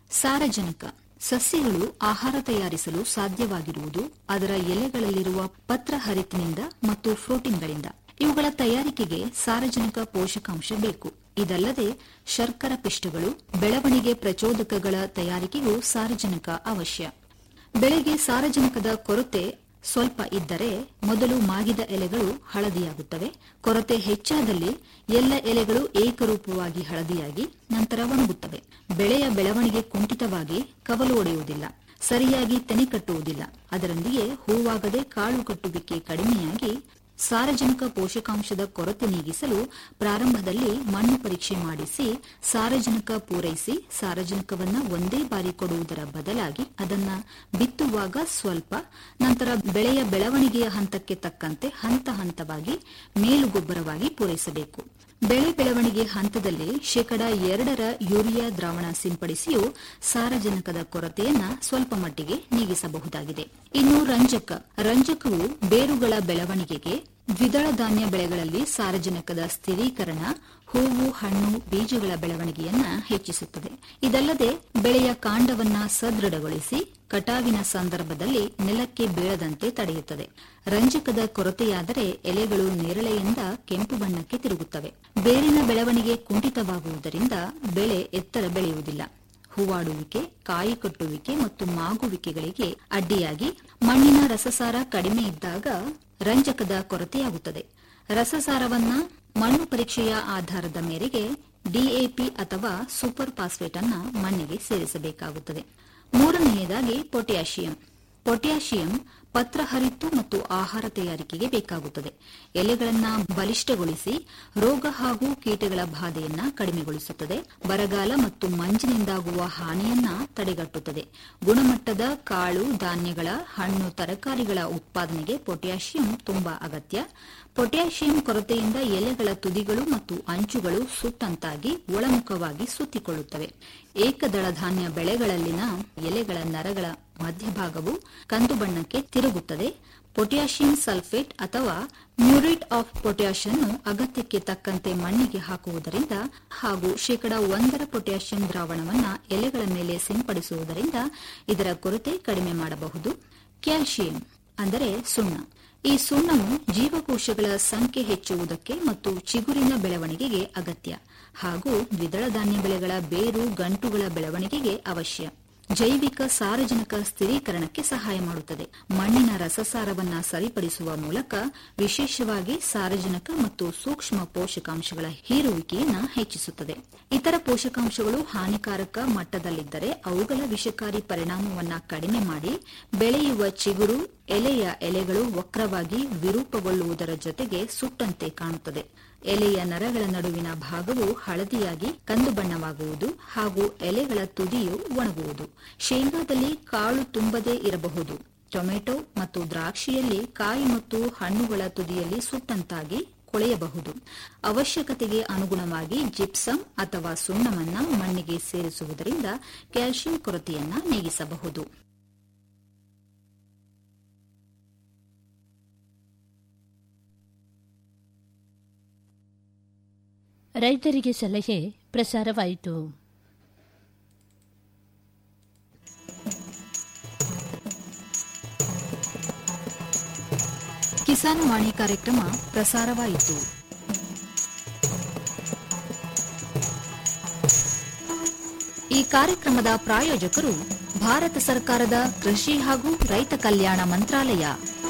ಸಾರಜನಕ ಸಸ್ಯಗಳು ಆಹಾರ ತಯಾರಿಸಲು ಸಾಧ್ಯವಾಗಿರುವುದು ಅದರ ಎಲೆಗಳಲ್ಲಿರುವ ಪತ್ರಹರಿತಿನಿಂದ ಮತ್ತು ಪ್ರೋಟೀನ್ಗಳಿಂದ ಇವುಗಳ ತಯಾರಿಕೆಗೆ ಸಾರಜನಕ ಪೋಷಕಾಂಶ ಬೇಕು ಇದಲ್ಲದೆ ಶರ್ಕರ ಪಿಷ್ಟಗಳು ಬೆಳವಣಿಗೆ ಪ್ರಚೋದಕಗಳ ತಯಾರಿಕೆಗೂ ಸಾರಜನಕ ಅವಶ್ಯ ಬೆಳೆಗೆ ಸಾರಜನಕದ ಕೊರತೆ ಸ್ವಲ್ಪ ಇದ್ದರೆ ಮೊದಲು ಮಾಗಿದ ಎಲೆಗಳು ಹಳದಿಯಾಗುತ್ತವೆ ಕೊರತೆ ಹೆಚ್ಚಾದಲ್ಲಿ ಎಲ್ಲ ಎಲೆಗಳು ಏಕರೂಪವಾಗಿ ಹಳದಿಯಾಗಿ ನಂತರ ಒಣಗುತ್ತವೆ ಬೆಳೆಯ ಬೆಳವಣಿಗೆ ಕುಂಠಿತವಾಗಿ ಕವಲು ಒಡೆಯುವುದಿಲ್ಲ ಸರಿಯಾಗಿ ತೆನೆ ಕಟ್ಟುವುದಿಲ್ಲ ಅದರೊಂದಿಗೆ ಹೂವಾಗದೆ ಕಾಳು ಕಟ್ಟುವಿಕೆ ಕಡಿಮೆಯಾಗಿ ಸಾರಜನಕ ಪೋಷಕಾಂಶದ ಕೊರತೆ ನೀಗಿಸಲು ಪ್ರಾರಂಭದಲ್ಲಿ ಮಣ್ಣು ಪರೀಕ್ಷೆ ಮಾಡಿಸಿ ಸಾರಜನಕ ಪೂರೈಸಿ ಸಾರಜನಕವನ್ನ ಒಂದೇ ಬಾರಿ ಕೊಡುವುದರ ಬದಲಾಗಿ ಅದನ್ನ ಬಿತ್ತುವಾಗ ಸ್ವಲ್ಪ ನಂತರ ಬೆಳೆಯ ಬೆಳವಣಿಗೆಯ ಹಂತಕ್ಕೆ ತಕ್ಕಂತೆ ಹಂತ ಹಂತವಾಗಿ ಮೇಲುಗೊಬ್ಬರವಾಗಿ ಪೂರೈಸಬೇಕು ಬೆಳೆ ಬೆಳವಣಿಗೆ ಹಂತದಲ್ಲಿ ಶೇಕಡ ಎರಡರ ಯೂರಿಯಾ ದ್ರಾವಣ ಸಿಂಪಡಿಸಿಯೂ ಸಾರಜನಕದ ಕೊರತೆಯನ್ನ ಸ್ವಲ್ಪ ಮಟ್ಟಿಗೆ ನೀಗಿಸಬಹುದಾಗಿದೆ ಇನ್ನು ರಂಜಕ ರಂಜಕವು ಬೇರುಗಳ ಬೆಳವಣಿಗೆಗೆ ದ್ವಿದಳ ಧಾನ್ಯ ಬೆಳೆಗಳಲ್ಲಿ ಸಾರಜನಕದ ಸ್ಥಿರೀಕರಣ ಹೂವು ಹಣ್ಣು ಬೀಜಗಳ ಬೆಳವಣಿಗೆಯನ್ನ ಹೆಚ್ಚಿಸುತ್ತದೆ ಇದಲ್ಲದೆ ಬೆಳೆಯ ಕಾಂಡವನ್ನ ಸದೃಢಗೊಳಿಸಿ ಕಟಾವಿನ ಸಂದರ್ಭದಲ್ಲಿ ನೆಲಕ್ಕೆ ಬೀಳದಂತೆ ತಡೆಯುತ್ತದೆ ರಂಜಕದ ಕೊರತೆಯಾದರೆ ಎಲೆಗಳು ನೇರಳೆಯಿಂದ ಕೆಂಪು ಬಣ್ಣಕ್ಕೆ ತಿರುಗುತ್ತವೆ ಬೇರಿನ ಬೆಳವಣಿಗೆ ಕುಂಠಿತವಾಗುವುದರಿಂದ ಬೆಳೆ ಎತ್ತರ ಬೆಳೆಯುವುದಿಲ್ಲ ಹೂವಾಡುವಿಕೆ ಕಾಯಿ ಕಟ್ಟುವಿಕೆ ಮತ್ತು ಮಾಗುವಿಕೆಗಳಿಗೆ ಅಡ್ಡಿಯಾಗಿ ಮಣ್ಣಿನ ರಸಸಾರ ಕಡಿಮೆ ಇದ್ದಾಗ ರಂಜಕದ ಕೊರತೆಯಾಗುತ್ತದೆ ರಸಸಾರವನ್ನ ಮಣ್ಣು ಪರೀಕ್ಷೆಯ ಆಧಾರದ ಮೇರೆಗೆ ಡಿಎಪಿ ಅಥವಾ ಸೂಪರ್ ಫಾಸ್ಫೇಟ್ ಅನ್ನ ಮಣ್ಣಿಗೆ ಸೇರಿಸಬೇಕಾಗುತ್ತದೆ ಮೂರನೆಯದಾಗಿ ಪೊಟ್ಯಾಷಿಯಂ ಪೊಟ್ಯಾಷಿಯಂ ಪತ್ರಹರಿತ್ತು ಮತ್ತು ಆಹಾರ ತಯಾರಿಕೆಗೆ ಬೇಕಾಗುತ್ತದೆ ಎಲೆಗಳನ್ನ ಬಲಿಷ್ಠಗೊಳಿಸಿ ರೋಗ ಹಾಗೂ ಕೀಟಗಳ ಬಾಧೆಯನ್ನ ಕಡಿಮೆಗೊಳಿಸುತ್ತದೆ ಬರಗಾಲ ಮತ್ತು ಮಂಜಿನಿಂದಾಗುವ ಹಾನಿಯನ್ನ ತಡೆಗಟ್ಟುತ್ತದೆ ಗುಣಮಟ್ಟದ ಕಾಳು ಧಾನ್ಯಗಳ ಹಣ್ಣು ತರಕಾರಿಗಳ ಉತ್ಪಾದನೆಗೆ ಪೊಟ್ಯಾಷಿಯಂ ತುಂಬಾ ಅಗತ್ಯ ಪೊಟ್ಯಾಷಿಯಂ ಕೊರತೆಯಿಂದ ಎಲೆಗಳ ತುದಿಗಳು ಮತ್ತು ಅಂಚುಗಳು ಸುಟ್ಟಂತಾಗಿ ಒಳಮುಖವಾಗಿ ಸುತ್ತಿಕೊಳ್ಳುತ್ತವೆ ಏಕದಳ ಧಾನ್ಯ ಬೆಳೆಗಳಲ್ಲಿನ ಎಲೆಗಳ ನರಗಳ ಮಧ್ಯಭಾಗವು ಕಂದು ಬಣ್ಣಕ್ಕೆ ತಿರುಗುತ್ತದೆ ಪೊಟ್ಯಾಷಿಯಂ ಸಲ್ಫೇಟ್ ಅಥವಾ ಮ್ಯೂರೇಟ್ ಆಫ್ ಪೊಟ್ಯಾಷ್ ಅನ್ನು ಅಗತ್ಯಕ್ಕೆ ತಕ್ಕಂತೆ ಮಣ್ಣಿಗೆ ಹಾಕುವುದರಿಂದ ಹಾಗೂ ಶೇಕಡಾ ಒಂದರ ಪೊಟ್ಯಾಷಿಯಂ ದ್ರಾವಣವನ್ನ ಎಲೆಗಳ ಮೇಲೆ ಸಿಂಪಡಿಸುವುದರಿಂದ ಇದರ ಕೊರತೆ ಕಡಿಮೆ ಮಾಡಬಹುದು ಕ್ಯಾಲ್ಸಿಯಂ ಅಂದರೆ ಸುಣ್ಣ ಈ ಸುಣ್ಣವು ಜೀವಕೋಶಗಳ ಸಂಖ್ಯೆ ಹೆಚ್ಚುವುದಕ್ಕೆ ಮತ್ತು ಚಿಗುರಿನ ಬೆಳವಣಿಗೆಗೆ ಅಗತ್ಯ ಹಾಗೂ ದ್ವಿದಳ ಧಾನ್ಯ ಬೆಳೆಗಳ ಬೇರು ಗಂಟುಗಳ ಬೆಳವಣಿಗೆಗೆ ಅವಶ್ಯ ಜೈವಿಕ ಸಾರಜನಕ ಸ್ಥಿರೀಕರಣಕ್ಕೆ ಸಹಾಯ ಮಾಡುತ್ತದೆ ಮಣ್ಣಿನ ರಸಸಾರವನ್ನ ಸರಿಪಡಿಸುವ ಮೂಲಕ ವಿಶೇಷವಾಗಿ ಸಾರಜನಕ ಮತ್ತು ಸೂಕ್ಷ್ಮ ಪೋಷಕಾಂಶಗಳ ಹೀರುವಿಕೆಯನ್ನ ಹೆಚ್ಚಿಸುತ್ತದೆ ಇತರ ಪೋಷಕಾಂಶಗಳು ಹಾನಿಕಾರಕ ಮಟ್ಟದಲ್ಲಿದ್ದರೆ ಅವುಗಳ ವಿಷಕಾರಿ ಪರಿಣಾಮವನ್ನ ಕಡಿಮೆ ಮಾಡಿ ಬೆಳೆಯುವ ಚಿಗುರು ಎಲೆಯ ಎಲೆಗಳು ವಕ್ರವಾಗಿ ವಿರೂಪಗೊಳ್ಳುವುದರ ಜೊತೆಗೆ ಸುಟ್ಟಂತೆ ಕಾಣುತ್ತದೆ ಎಲೆಯ ನರಗಳ ನಡುವಿನ ಭಾಗವು ಹಳದಿಯಾಗಿ ಕಂದು ಬಣ್ಣವಾಗುವುದು ಹಾಗೂ ಎಲೆಗಳ ತುದಿಯು ಒಣಗುವುದು ಶೇಂಗಾದಲ್ಲಿ ಕಾಳು ತುಂಬದೇ ಇರಬಹುದು ಟೊಮೆಟೊ ಮತ್ತು ದ್ರಾಕ್ಷಿಯಲ್ಲಿ ಕಾಯಿ ಮತ್ತು ಹಣ್ಣುಗಳ ತುದಿಯಲ್ಲಿ ಸುಟ್ಟಂತಾಗಿ ಕೊಳೆಯಬಹುದು ಅವಶ್ಯಕತೆಗೆ ಅನುಗುಣವಾಗಿ ಜಿಪ್ಸಮ್ ಅಥವಾ ಸುಣ್ಣವನ್ನ ಮಣ್ಣಿಗೆ ಸೇರಿಸುವುದರಿಂದ ಕ್ಯಾಲ್ಸಿಯಂ ಕೊರತೆಯನ್ನ ನೀಗಿಸಬಹುದು ರೈತರಿಗೆ ಸಲಹೆ ಪ್ರಸಾರವಾಯಿತು ಕಿಸಾನ್ ವಾಣಿ ಕಾರ್ಯಕ್ರಮ ಪ್ರಸಾರವಾಯಿತು ಈ ಕಾರ್ಯಕ್ರಮದ ಪ್ರಾಯೋಜಕರು ಭಾರತ ಸರ್ಕಾರದ ಕೃಷಿ ಹಾಗೂ ರೈತ ಕಲ್ಯಾಣ ಮಂತ್ರಾಲಯ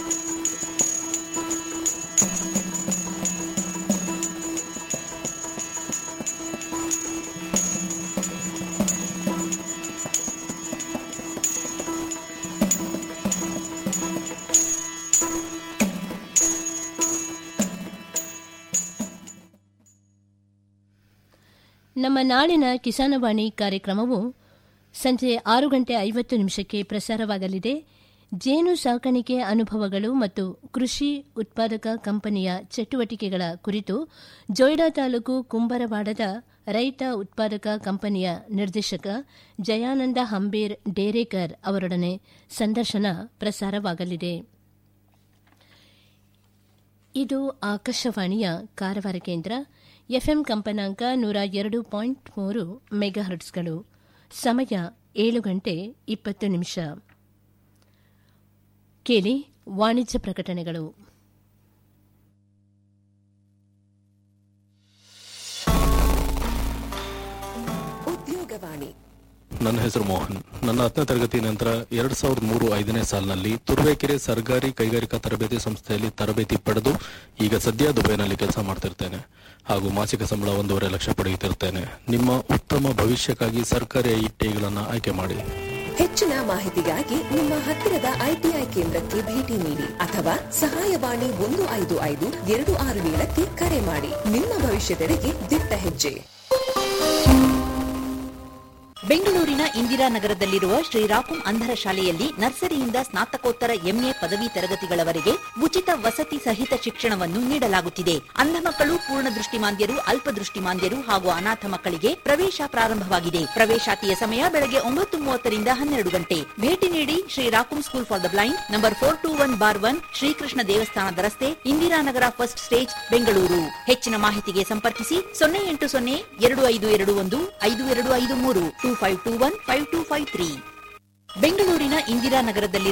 ನಮ್ಮ ನಾಳಿನ ಕಿಸಾನವಾಣಿ ಕಾರ್ಯಕ್ರಮವು ಸಂಜೆ ಆರು ಗಂಟೆ ಐವತ್ತು ನಿಮಿಷಕ್ಕೆ ಪ್ರಸಾರವಾಗಲಿದೆ ಜೇನು ಸಾಕಾಣಿಕೆ ಅನುಭವಗಳು ಮತ್ತು ಕೃಷಿ ಉತ್ಪಾದಕ ಕಂಪನಿಯ ಚಟುವಟಿಕೆಗಳ ಕುರಿತು ಜೊಯ್ಡಾ ತಾಲೂಕು ಕುಂಬರವಾಡದ ರೈತ ಉತ್ಪಾದಕ ಕಂಪನಿಯ ನಿರ್ದೇಶಕ ಜಯಾನಂದ ಹಂಬೇರ್ ಡೇರೇಕರ್ ಅವರೊಡನೆ ಸಂದರ್ಶನ ಪ್ರಸಾರವಾಗಲಿದೆ ಇದು ಆಕಾಶವಾಣಿಯ ಕಾರವಾರ ಕೇಂದ್ರ ಎಫ್ಎಂ ಕಂಪನಾಂಕ ನೂರ ಎರಡು ಪಾಯಿಂಟ್ ಮೂರು ಮೆಗಾಹರ್ಟ್ಸ್ಗಳು ಸಮಯ ಏಳು ಗಂಟೆ ಇಪ್ಪತ್ತು ನಿಮಿಷ ಕೇಳಿ ವಾಣಿಜ್ಯ ಪ್ರಕಟಣೆಗಳು ಉದ್ಯೋಗವಾಣಿ ನನ್ನ ಹೆಸರು ಮೋಹನ್ ನನ್ನ ಹತ್ತನೇ ತರಗತಿ ನಂತರ ಎರಡ್ ಸಾವಿರದ ಮೂರು ಐದನೇ ಸಾಲಿನಲ್ಲಿ ತುರುವೇಕೆರೆ ಸರ್ಕಾರಿ ಕೈಗಾರಿಕಾ ತರಬೇತಿ ಸಂಸ್ಥೆಯಲ್ಲಿ ತರಬೇತಿ ಪಡೆದು ಈಗ ಸದ್ಯ ದುಬೈನಲ್ಲಿ ಕೆಲಸ ಮಾಡ್ತಿರ್ತೇನೆ ಹಾಗೂ ಮಾಸಿಕ ಸಂಬಳ ಒಂದೂವರೆ ಲಕ್ಷ ಪಡೆಯುತ್ತಿರ್ತೇನೆ ನಿಮ್ಮ ಉತ್ತಮ ಭವಿಷ್ಯಕ್ಕಾಗಿ ಸರ್ಕಾರಿ ಐಟಿಐಗಳನ್ನು ಆಯ್ಕೆ ಮಾಡಿ ಹೆಚ್ಚಿನ ಮಾಹಿತಿಗಾಗಿ ನಿಮ್ಮ ಹತ್ತಿರದ ಐಟಿಐ ಕೇಂದ್ರಕ್ಕೆ ಭೇಟಿ ನೀಡಿ ಅಥವಾ ಸಹಾಯವಾಣಿ ಒಂದು ಐದು ಐದು ಎರಡು ಆರು ಏಳಕ್ಕೆ ಕರೆ ಮಾಡಿ ನಿಮ್ಮ ಭವಿಷ್ಯದೆಡೆಗೆ ದಿಟ್ಟ ಹೆಜ್ಜೆ ಬೆಂಗಳೂರಿನ ಇಂದಿರಾನಗರದಲ್ಲಿರುವ ಶ್ರೀರಾಕುಂ ಅಂಧರ ಶಾಲೆಯಲ್ಲಿ ನರ್ಸರಿಯಿಂದ ಸ್ನಾತಕೋತ್ತರ ಎಂಎ ಪದವಿ ತರಗತಿಗಳವರೆಗೆ ಉಚಿತ ವಸತಿ ಸಹಿತ ಶಿಕ್ಷಣವನ್ನು ನೀಡಲಾಗುತ್ತಿದೆ ಅಂಧ ಮಕ್ಕಳು ಪೂರ್ಣ ದೃಷ್ಟಿಮಾಂದ್ಯರು ಅಲ್ಪದೃಷ್ಟಿಮಾಂದ್ಯರು ಹಾಗೂ ಅನಾಥ ಮಕ್ಕಳಿಗೆ ಪ್ರವೇಶ ಪ್ರಾರಂಭವಾಗಿದೆ ಪ್ರವೇಶಾತಿಯ ಸಮಯ ಬೆಳಗ್ಗೆ ಒಂಬತ್ತು ಮೂವತ್ತರಿಂದ ಹನ್ನೆರಡು ಗಂಟೆ ಭೇಟಿ ನೀಡಿ Sri Rakum school for the blind number four two one bar one Srikrishna ದೇವಸ್ಥಾನದ ರಸ್ತೆ ಇಂದಿರಾನಗರ ಫಸ್ಟ್ ಸ್ಟೇಜ್ ಬೆಂಗಳೂರು ಹೆಚ್ಚಿನ ಮಾಹಿತಿಗೆ ಸಂಪರ್ಕಿಸಿ ಸೊನ್ನೆ ಎಂಟು ಸೊನ್ನೆ ಎರಡು ಐದು ಎರಡು ಒಂದು ಐದು ಎರಡು ಐದು ಮೂರು two five two one five two five three ಬೆಂಗಳೂರಿನ ಇಂದಿರಾನಗರದಲ್ಲಿ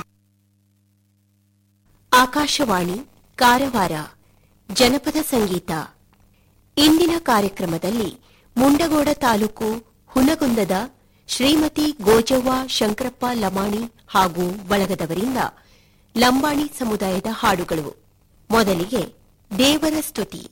ಆಕಾಶವಾಣಿ ಕಾರವಾರ ಜನಪದ ಸಂಗೀತ ಇಂದಿನ ಕಾರ್ಯಕ್ರಮದಲ್ಲಿ ಮುಂಡಗೋಡ ತಾಲೂಕು ಹುನಗುಂದದ ಶ್ರೀಮತಿ ಗೋಜವ್ವ ಶಂಕರಪ್ಪ ಲಮಾಣಿ ಹಾಗೂ ಬಳಗದವರಿಂದ ಲಂಬಾಣಿ ಸಮುದಾಯದ ಹಾಡುಗಳು ಮೊದಲಿಗೆ ದೇವರ ಸ್ತುತಿ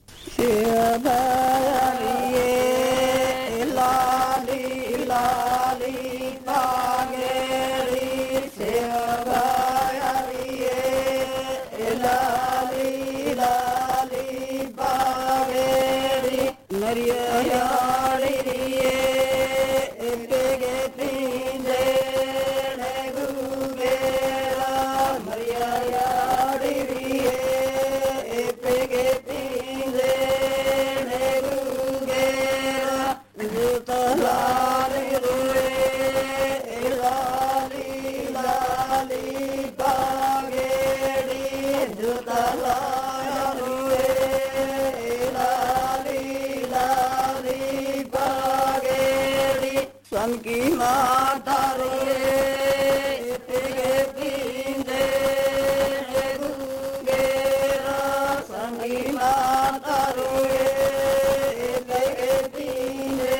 Sanki matare pege pinde gugera sanki matare pege pinde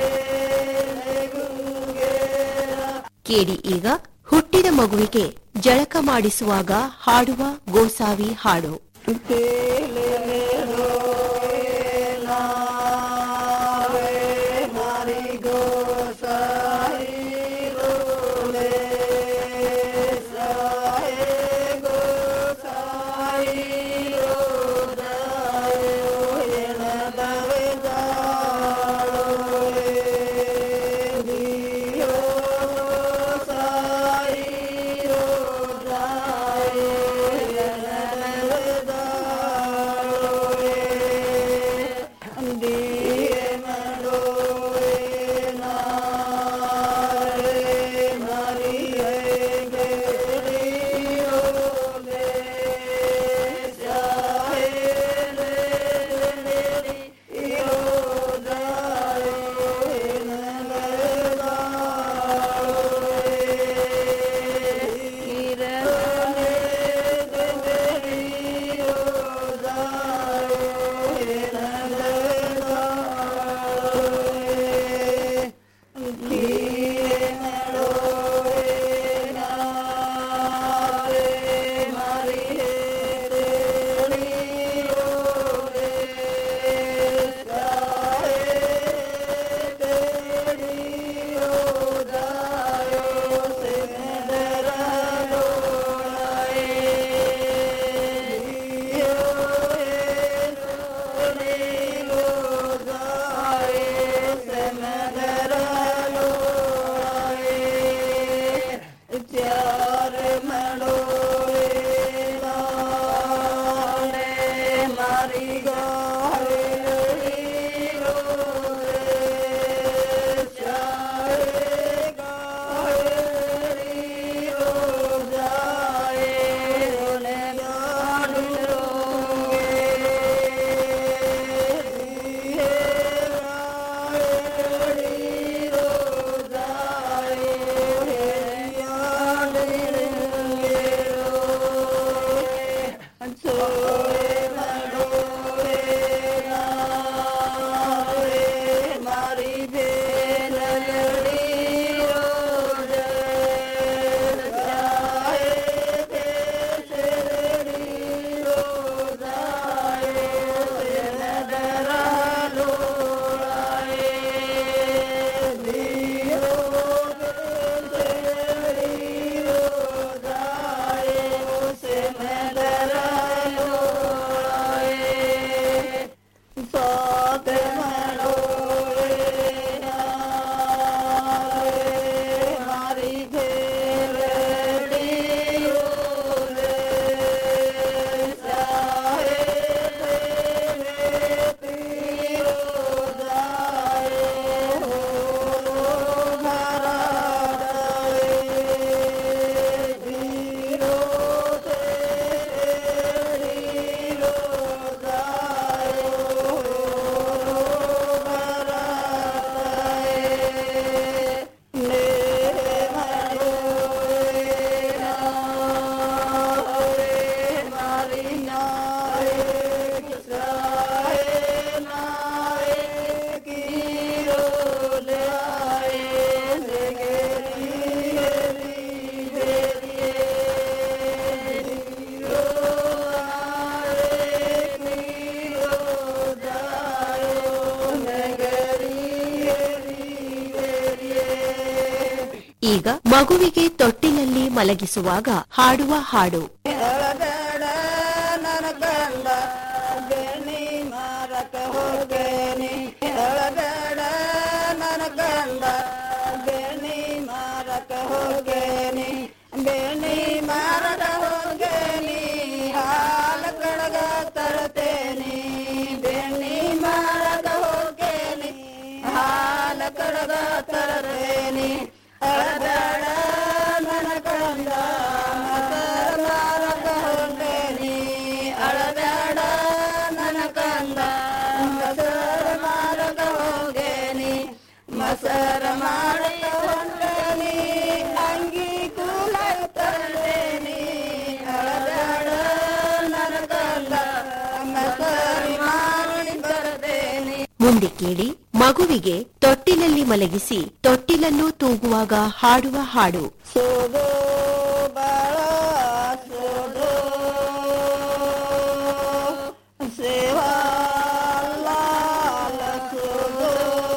ಕೇಳಿ ಈಗ ಹುಟ್ಟಿದ ಮಗುವಿಗೆ ಜಳಕ ಮಾಡಿಸುವಾಗ ಹಾಡುವ ಗೋಸಾವಿ ಹಾಡು Sai ಈಗ ಮಗುವಿಗೆ ತೊಟ್ಟಿಲಲ್ಲಿ ಮಲಗಿಸುವಾಗ ಹಾಡುವ ಹಾಡು ಎಳಬೇಡ ನನ್ನ ಕಂದ ಬೇಣಿ ಮಾರಕ ಹೋಗೇನಿ ಎಳಬೇಡ ನನ್ನ ಕಂದ ಬೇಣಿ ಮಾರಕ ಹೋಗೇನಿ ಬೇಣಿ ಮಾರಕ ಹೋಗೇನಿ ಹಾಲ ಕಡಗ ತರತೇನಿ ಬೇಣಿ ಮಾರಕ ಹೋಗೇನಿ ಹಾಲ ಕಡಗ ತರತೇನಿ ಎಳಬೇಡ ನನ್ನ ಕಂದ ಮಾರಕ ಹೋಗೇನಿ ಅಳಬೇಡ ನನ್ನ ಕಂದ ಮಸರ ಮಾರಕ ಹೋಗೇನಿ ಮಸರ ಮಾಡಕ ಹೊಂಟೇನಿ ಅಂಗಿ ಕೂಲ ತರಲೇನಿ ಅಳಬೇಡ ನನ್ನ ಕಂದ ಮಸರಿ ಮಾಡಿ ಬರದೇನಿ ಮುಂದೆ ಕೇಳಿ ಮಗುವಿಗೆ ತೊಟ್ಟಿಲಲ್ಲಿ ಮಲಗಿಸಿ ತೊಟ್ಟಿಲನ್ನು ತೂಗುವಾಗ ಹಾಡುವ ಹಾಡು ಸೋದೋ ಬಾಳ ಸೋದೋ ಸೇವಾ ಲಾಲ ಸೋದೋ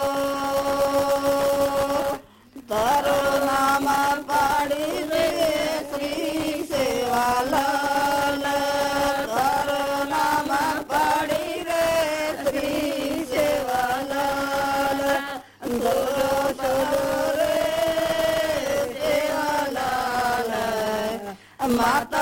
ತಾರೋ ನಾಮ ಪಾಡಿದೆ ಶ್ರೀ ಸೇವಾ ಲಾಲ ತಾರೋ ನಾಮ ಪಾಡಿದೆ ಶ್ರೀ ಸೇವಾ ಲಾಲ ಸೋದೋ ಸೋದೋ ರೇ ಸೇವಾ ಲಾಲ ಮಾತ